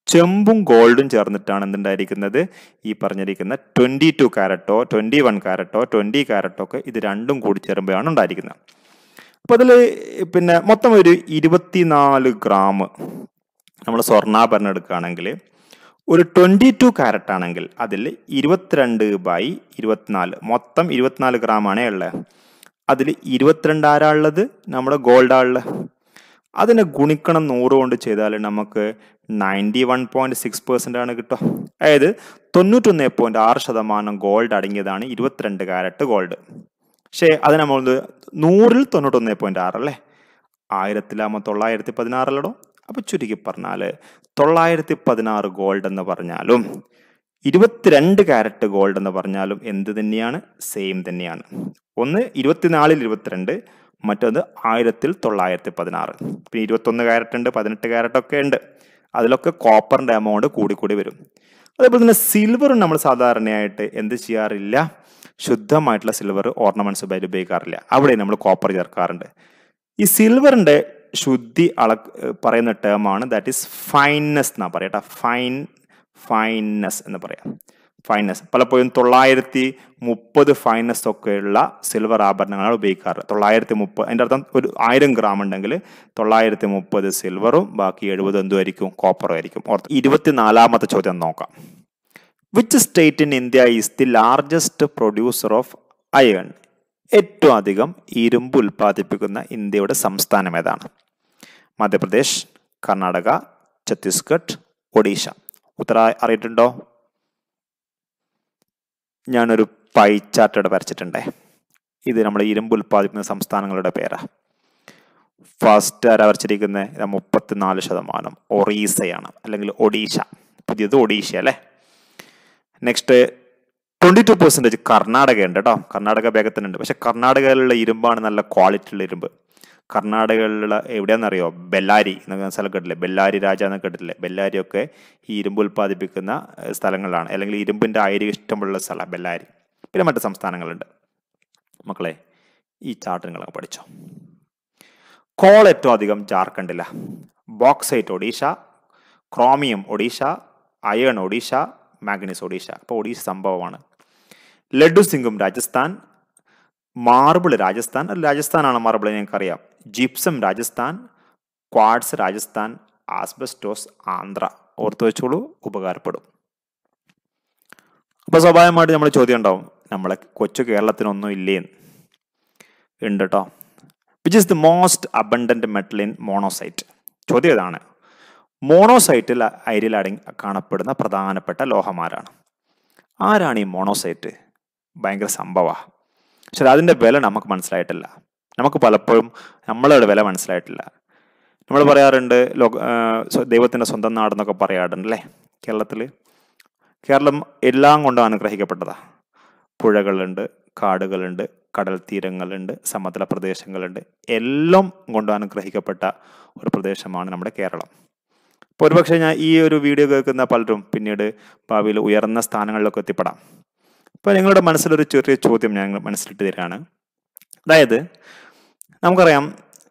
ചെമ്പും ഗോൾഡും ചേർന്നിട്ടാണ് എന്തുണ്ടായിരിക്കുന്നത് ഈ പറഞ്ഞിരിക്കുന്ന ട്വൻറ്റി ടു ക്യാരറ്റോ ട്വൻറ്റി വൺ ക്യാരറ്റോ ട്വൻറ്റി ക്യാരറ്റോ ഒക്കെ ഇത് രണ്ടും കൂടി ചേരുമ്പോഴാണ് ഉണ്ടായിരിക്കുന്നത് അപ്പോൾ അതിൽ പിന്നെ മൊത്തം ഒരു ഇരുപത്തിനാല് ഗ്രാം നമ്മൾ സ്വർണ്ണാഭരണം എടുക്കുകയാണെങ്കിൽ ഒരു ട്വൻറ്റി ടു ക്യാരറ്റ് ആണെങ്കിൽ അതിൽ ഇരുപത്തിരണ്ട് ബൈ ഇരുപത്തിനാല് മൊത്തം ഇരുപത്തിനാല് ഗ്രാം ആണേ ഉള്ളത് അതിൽ ഇരുപത്തിരണ്ട് ആരാ ഉള്ളത് നമ്മുടെ ഗോൾഡാ ഉള്ളത് അതിനെ ഗുണിക്കണം നൂറ് കൊണ്ട് ചെയ്താൽ നമുക്ക് ninety one point six percent ആണ് കിട്ടുക അതായത് തൊണ്ണൂറ്റൊന്ന് പോയിന്റ് ആറ് ശതമാനം ഗോൾഡ് അടങ്ങിയതാണ് ഇരുപത്തിരണ്ട് കാരറ്റ് ഗോൾഡ് പക്ഷേ അത് നമ്മൾ നൂറിൽ തൊണ്ണൂറ്റൊന്ന് പോയിന്റ് ആറ് അല്ലേ ആയിരത്തിലാകുമ്പോൾ തൊള്ളായിരത്തി പതിനാറിലടോ അപ്പോൾ ചുരുക്കി പറഞ്ഞാൽ തൊള്ളായിരത്തി പതിനാറ് ഗോൾഡ് എന്ന് പറഞ്ഞാലും ഇരുപത്തിരണ്ട് ക്യാരറ്റ് ഗോൾഡ് എന്ന് പറഞ്ഞാലും എന്ത് തന്നെയാണ് സെയിം തന്നെയാണ് ഒന്ന് ഇരുപത്തിനാലിൽ ഇരുപത്തിരണ്ട് മറ്റൊന്ന് ആയിരത്തിൽ തൊള്ളായിരത്തി പതിനാറ് പിന്നെ ഇരുപത്തൊന്ന് ക്യാരറ്റ് ഉണ്ട് പതിനെട്ട് ക്യാരറ്റ് ഒക്കെ ഉണ്ട് അതിലൊക്കെ കോപ്പറിൻ്റെ എമൗണ്ട് കൂടി കൂടി വരും അതേപോലെ തന്നെ സിൽവറും നമ്മൾ സാധാരണയായിട്ട് എന്ത് ചെയ്യാറില്ല ശുദ്ധമായിട്ടുള്ള സിൽവർ ഓർണമെന്റ്സ് ഉപയോഗിക്കാറില്ല അവിടെ നമ്മൾ കോപ്പർ ചേർക്കാറുണ്ട് ഈ സിൽവറിന്റെ ശുദ്ധി അള പറയുന്ന ടേമാണ് ദാറ്റ് ഈസ് ഫൈൻനെസ് എന്നാ പറയട്ടെ ഫൈൻ ഫൈൻനെസ് എന്ന് പറയാം ഫൈൻനെസ് പലപ്പോഴും തൊള്ളായിരത്തി മുപ്പത് ഫൈൻനെസ് ഒക്കെയുള്ള സിൽവർ ആഭരണങ്ങളാണ് ഉപയോഗിക്കാറ് തൊള്ളായിരത്തി മുപ്പത് അതിൻ്റെ അർത്ഥം ഒരു ആയിരം ഗ്രാം ഉണ്ടെങ്കിൽ തൊള്ളായിരത്തി മുപ്പത് സിൽവറും ബാക്കി എഴുപത് എന്തുമായിരിക്കും കോപ്പറും ആയിരിക്കും ഓർത്ത് ഇരുപത്തിനാലാമത്തെ ചോദ്യം നോക്കാം which state in India is the largest producer of iron ഏറ്റവും അധികം ഇരുമ്പ് ഉൽപ്പാദിപ്പിക്കുന്ന ഇന്ത്യയുടെ സംസ്ഥാനം ഏതാണ് മധ്യപ്രദേശ് കർണാടക ഛത്തീസ്ഗഡ് ഒഡീഷ ഉത്തര അറിയിട്ടുണ്ടോ ഞാനൊരു പൈ ചാർട്ട് ഇവിടെ വരച്ചിട്ടുണ്ടേ ഇത് നമ്മൾ ഇരുമ്പ് ഉൽപ്പാദിപ്പിക്കുന്ന സംസ്ഥാനങ്ങളുടെ പേരാ ഫസ്റ്റ് ആരാ വരച്ചിരിക്കുന്നത് ഇത് മുപ്പത്തിനാല് ശതമാനം ഒറീസയാണ് അല്ലെങ്കിൽ ഒഡീഷ പുതിയത് ഒഡീഷ അല്ലേ next twenty two percentage Karnataka ഉണ്ട് കേട്ടോ കർണാടക വേഗത്തിനുണ്ട് പക്ഷെ കർണാടകയിലുള്ള ഇരുമ്പാണ് നല്ല ക്വാളിറ്റി ഉള്ള ഇരുമ്പ് കർണാടകയിലുള്ള എവിടെയാണെന്നറിയോ ബെല്ലാരി എന്നൊക്കെ സ്ഥലം കേട്ടില്ലേ ബെല്ലാരി രാജ എന്നൊക്കെ കേട്ടില്ലേ ബെല്ലാരിയൊക്കെ ഈ ഇരുമ്പ് ഉൽപ്പാദിപ്പിക്കുന്ന ഏഹ്, സ്ഥലങ്ങളാണ് അല്ലെങ്കിൽ ഇരുമ്പിൻ്റെ അയിര് ഇഷ്ടമുള്ള സ്ഥലം ബെല്ലാരി പിന്നെ മറ്റ് സംസ്ഥാനങ്ങളുണ്ട് മക്കളെ ഈ ചാർട്ട് നിങ്ങൾ പഠിച്ചോ കോൾ ഏറ്റവും അധികം ജാർഖണ്ഡില bauxite Odisha chromium Odisha iron Odisha manganese Odisha അപ്പോൾ ഒഡീഷ സംഭവമാണ് ലഡു സിംഗും രാജസ്ഥാൻ മാർബിൾ രാജസ്ഥാൻ അത് രാജസ്ഥാനാണ് മാർബിൾ ഞങ്ങൾക്കറിയാം gypsum Rajasthan quartz Rajasthan asbestos Andhra ഓർത്തു വെച്ചോളൂ ഉപകാരപ്പെടും അപ്പോൾ സ്വാഭാവികമായിട്ട് നമ്മൾ ചോദ്യം ഉണ്ടാവും നമ്മളെ കൊച്ചു കേരളത്തിനൊന്നും ഇല്ലേ ഉണ്ട് കേട്ടോ which is the most abundant metal in monazite ചോദ്യം ഇതാണ് മോണോസൈറ്റിൽ അരിൽ അടങ്ങി കാണപ്പെടുന്ന പ്രധാനപ്പെട്ട ലോഹമാരാണ് ആരാണ് ഈ മോണോസൈറ്റ് ഭയങ്കര സംഭവമാണ് പക്ഷെ അതിൻ്റെ വില നമുക്ക് മനസ്സിലായിട്ടില്ല നമുക്ക് പലപ്പോഴും നമ്മളുടെ വില മനസ്സിലായിട്ടില്ല നമ്മൾ പറയാറുണ്ട് ലോക ആ, സ്വ- ദൈവത്തിൻ്റെ സ്വന്തം നാടെന്നൊക്കെ പറയാറുണ്ട് അല്ലേ കേരളത്തിൽ കേരളം എല്ലാം കൊണ്ടും അനുഗ്രഹിക്കപ്പെട്ടതാ പുഴകളുണ്ട് കാടുകളുണ്ട് കടൽ തീരങ്ങളുണ്ട് സമതല പ്രദേശങ്ങളുണ്ട് എല്ലാം കൊണ്ടും അനുഗ്രഹിക്കപ്പെട്ട ഒരു പ്രദേശമാണ് നമ്മുടെ കേരളം ഇപ്പോൾ ഒരുപക്ഷെ ഞാൻ ഈ ഒരു വീഡിയോ കേൾക്കുന്ന പലരും പിന്നീട് ഭാവിയിൽ ഉയർന്ന സ്ഥാനങ്ങളിലൊക്കെ എത്തിപ്പെടാം അപ്പോൾ നിങ്ങളുടെ മനസ്സിലൊരു ചെറിയ ചോദ്യം ഞാൻ മനസ്സിലിട്ട് തരികയാണ് അതായത് നമുക്കറിയാം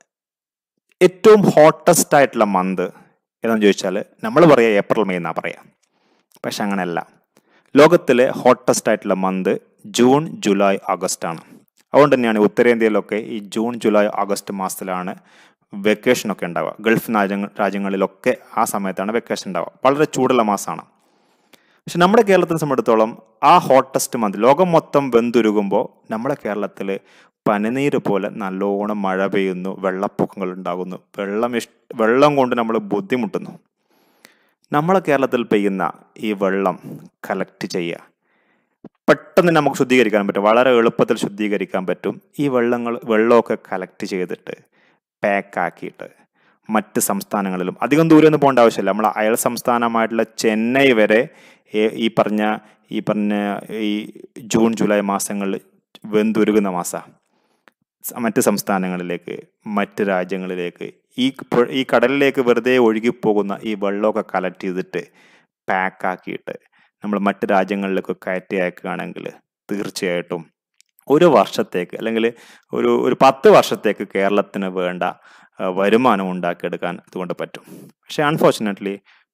ഏറ്റവും ഹോട്ടസ്റ്റ് ആയിട്ടുള്ള മന്ത് ഏതാണെന്ന് ചോദിച്ചാൽ നമ്മൾ പറയുക ഏപ്രിൽ മെയ് എന്നാണ് പറയുക പക്ഷെ അങ്ങനെയല്ല ലോകത്തിലെ ഹോട്ടസ്റ്റ് ആയിട്ടുള്ള മന്ത് ജൂൺ ജൂലൈ ആഗസ്റ്റ് ആണ് അതുകൊണ്ട് തന്നെയാണ് ഉത്തരേന്ത്യയിലൊക്കെ ഈ ജൂൺ ജൂലൈ ആഗസ്റ്റ് മാസത്തിലാണ് വെക്കേഷൻ ഒക്കെ ഉണ്ടാവുക ഗൾഫ് രാജ്യങ്ങൾ രാജ്യങ്ങളിലൊക്കെ ആ സമയത്താണ് വെക്കേഷൻ ഉണ്ടാവുക വളരെ ചൂടുള്ള മാസമാണ് പക്ഷെ നമ്മുടെ കേരളത്തിനെ സംബന്ധിച്ചിടത്തോളം ആ ഹോട്ടസ്റ്റ് മന്ത് ലോകം മൊത്തം വെന്തുരുകുമ്പോൾ നമ്മുടെ കേരളത്തിൽ പനിനീര് പോലെ നല്ലോണം മഴ പെയ്യുന്നു വെള്ളപ്പൊക്കങ്ങൾ ഉണ്ടാകുന്നു വെള്ളം ഇഷ് വെള്ളം കൊണ്ട് നമ്മൾ ബുദ്ധിമുട്ടുന്നു നമ്മളെ കേരളത്തിൽ പെയ്യുന്ന ഈ വെള്ളം കലക്ട് ചെയ്യുക പെട്ടെന്ന് നമുക്ക് ശുദ്ധീകരിക്കാൻ പറ്റും വളരെ എളുപ്പത്തിൽ ശുദ്ധീകരിക്കാൻ പറ്റും ഈ വെള്ളങ്ങൾ വെള്ളമൊക്കെ കലക്ട് ചെയ്തിട്ട് പാക്കാക്കിയിട്ട് മറ്റ് സംസ്ഥാനങ്ങളിലും അധികം ദൂരം ഒന്നും പോകേണ്ട ആവശ്യമില്ല നമ്മൾ അയൽ സംസ്ഥാനമായിട്ടുള്ള ചെന്നൈ വരെ ഏ- ഈ പറഞ്ഞ ഈ പറഞ്ഞ ഈ ജൂൺ ജൂലൈ മാസങ്ങളിൽ വെന്തുരുകുന്ന മാസമാണ് മറ്റ് സംസ്ഥാനങ്ങളിലേക്ക് മറ്റ് രാജ്യങ്ങളിലേക്ക് ഈ പുഴ- ഈ കടലിലേക്ക് വെറുതെ ഒഴുകിപ്പോകുന്ന ഈ വെള്ളമൊക്കെ കളക്ട് ചെയ്തിട്ട് പാക്കാക്കിയിട്ട് നമ്മൾ മറ്റ് രാജ്യങ്ങളിലേക്ക് കയറ്റി അയക്കുകയാണെങ്കിൽ തീർച്ചയായിട്ടും ഒരു വർഷത്തേക്ക് അല്ലെങ്കിൽ ഒരു ഒരു പത്ത് വർഷത്തേക്ക് കേരളത്തിന് വേണ്ട ആ, വരുമാനം ഉണ്ടാക്കിയെടുക്കാൻ ഇതുകൊണ്ട് പറ്റും പക്ഷേ അൺഫോർച്ചുനേറ്റ്ലി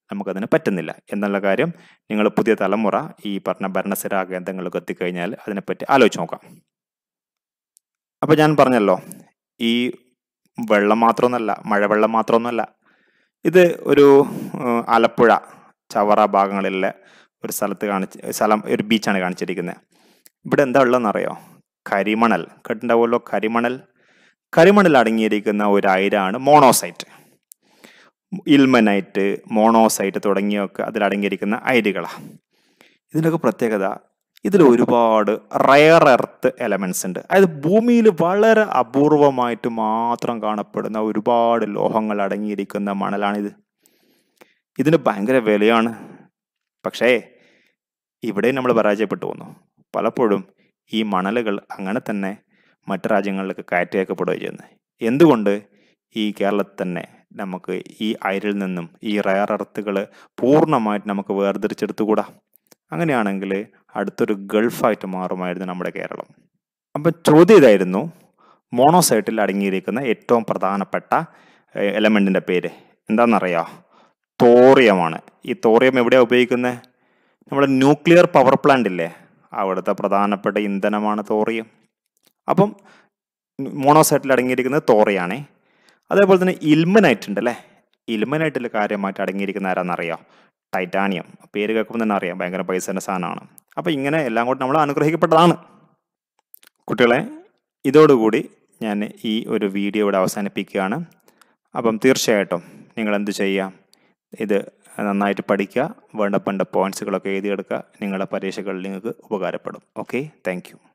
നമുക്കതിന് പറ്റുന്നില്ല എന്നുള്ള കാര്യം നിങ്ങൾ പുതിയ തലമുറ ഈ പറഞ്ഞ ഭരണസിരാ കേന്ദ്രങ്ങളിലൊക്കെ എത്തിക്കഴിഞ്ഞാൽ അതിനെപ്പറ്റി ആലോചിച്ച് നോക്കാം അപ്പോൾ ഞാൻ പറഞ്ഞല്ലോ ഈ വെള്ളം മാത്രമൊന്നുമല്ല മഴവെള്ളം മാത്രമൊന്നുമല്ല ഇത് ഒരു ഏഹ്, ആലപ്പുഴ ചവറ ഭാഗങ്ങളിലെ ഒരു സ്ഥലത്ത് കാണിച്ച് സ്ഥലം ഒരു ബീച്ചാണ് കാണിച്ചിരിക്കുന്നത് ഇവിടെ എന്താ ഉള്ളതെന്ന് അറിയോ കരിമണൽ കേട്ടിട്ടുണ്ടാവുമല്ലോ കരിമണൽ കരിമണൽ അടങ്ങിയിരിക്കുന്ന ഒരു അയിരാണ് മോണോസൈറ്റ് ഇൽമനൈറ്റ് മോണോസൈറ്റ് തുടങ്ങിയൊക്കെ അതിലടങ്ങിയിരിക്കുന്ന അയിരുകളാണ് ഇതിൻ്റെയൊക്കെ പ്രത്യേകത ഇതിൽ ഒരുപാട് റയർ എർത്ത് എലമെൻസ് ഉണ്ട് അതായത് ഭൂമിയിൽ വളരെ അപൂർവമായിട്ട് മാത്രം കാണപ്പെടുന്ന ഒരുപാട് ലോഹങ്ങൾ അടങ്ങിയിരിക്കുന്ന മണലാണിത് ഇതിന് ഭയങ്കര വിലയാണ് പക്ഷേ ഇവിടെ നമ്മൾ പരാജയപ്പെട്ടു പോകുന്നു പലപ്പോഴും ഈ മണലുകൾ അങ്ങനെ തന്നെ മറ്റു രാജ്യങ്ങളിലേക്ക് കയറ്റി അയക്കപ്പെടുകയും ചെയ്യുന്നത് എന്തുകൊണ്ട് ഈ കേരളത്തിൽ തന്നെ നമുക്ക് ഈ അയരിൽ നിന്നും ഈ റയർ എർത്തുകൾ പൂർണ്ണമായിട്ട് നമുക്ക് വേർതിരിച്ചെടുത്തുകൂടാ അങ്ങനെയാണെങ്കിൽ അടുത്തൊരു ഗൾഫായിട്ട് മാറുമായിരുന്നു നമ്മുടെ കേരളം അപ്പം ചോദ്യം ഇതായിരുന്നു മോണോസൈറ്റിൽ അടങ്ങിയിരിക്കുന്ന ഏറ്റവും പ്രധാനപ്പെട്ട എലമെൻറ്റിൻ്റെ പേര് എന്താണെന്നറിയോ തോറിയമാണ് ഈ തോറിയം എവിടെയാണ് ഉപയോഗിക്കുന്നത് നമ്മുടെ ന്യൂക്ലിയർ പവർ പ്ലാന്റ് ഇല്ലേ അവിടുത്തെ പ്രധാനപ്പെട്ട ഇന്ധനമാണ് തോറിയം അപ്പം മോണോസൈറ്റിൽ അടങ്ങിയിരിക്കുന്നത് തോറിയാണേ അതേപോലെ തന്നെ ഇൽമനൈറ്റ് ഉണ്ട് അല്ലേ ഇൽമനൈറ്റിൽ കാര്യമായിട്ട് അടങ്ങിയിരിക്കുന്ന ആരാന്നറിയാം ടൈറ്റാനിയം പേര് കേൾക്കുമ്പോൾ തന്നെ അറിയാം ഭയങ്കര പൈസേൻ്റെ സാധനമാണ് അപ്പോൾ ഇങ്ങനെ എല്ലാം കൂടി നമ്മൾ അനുഗ്രഹിക്കപ്പെട്ടതാണ് കുട്ടികളെ ഇതോടുകൂടി ഞാൻ ഈ ഒരു വീഡിയോ ഇവിടെ അവസാനിപ്പിക്കുകയാണ് അപ്പം തീർച്ചയായിട്ടും നിങ്ങൾ എന്ത് ചെയ്യാം ഇത് നന്നായിട്ട് പഠിക്കുക വേണ്ടപ്പെട്ട പോയിന്റ്സുകളൊക്കെ എഴുതിയെടുക്കുക നിങ്ങളുടെ പരീക്ഷകളിൽ നിങ്ങൾക്ക് ഉപകാരപ്പെടും ഓക്കെ താങ്ക്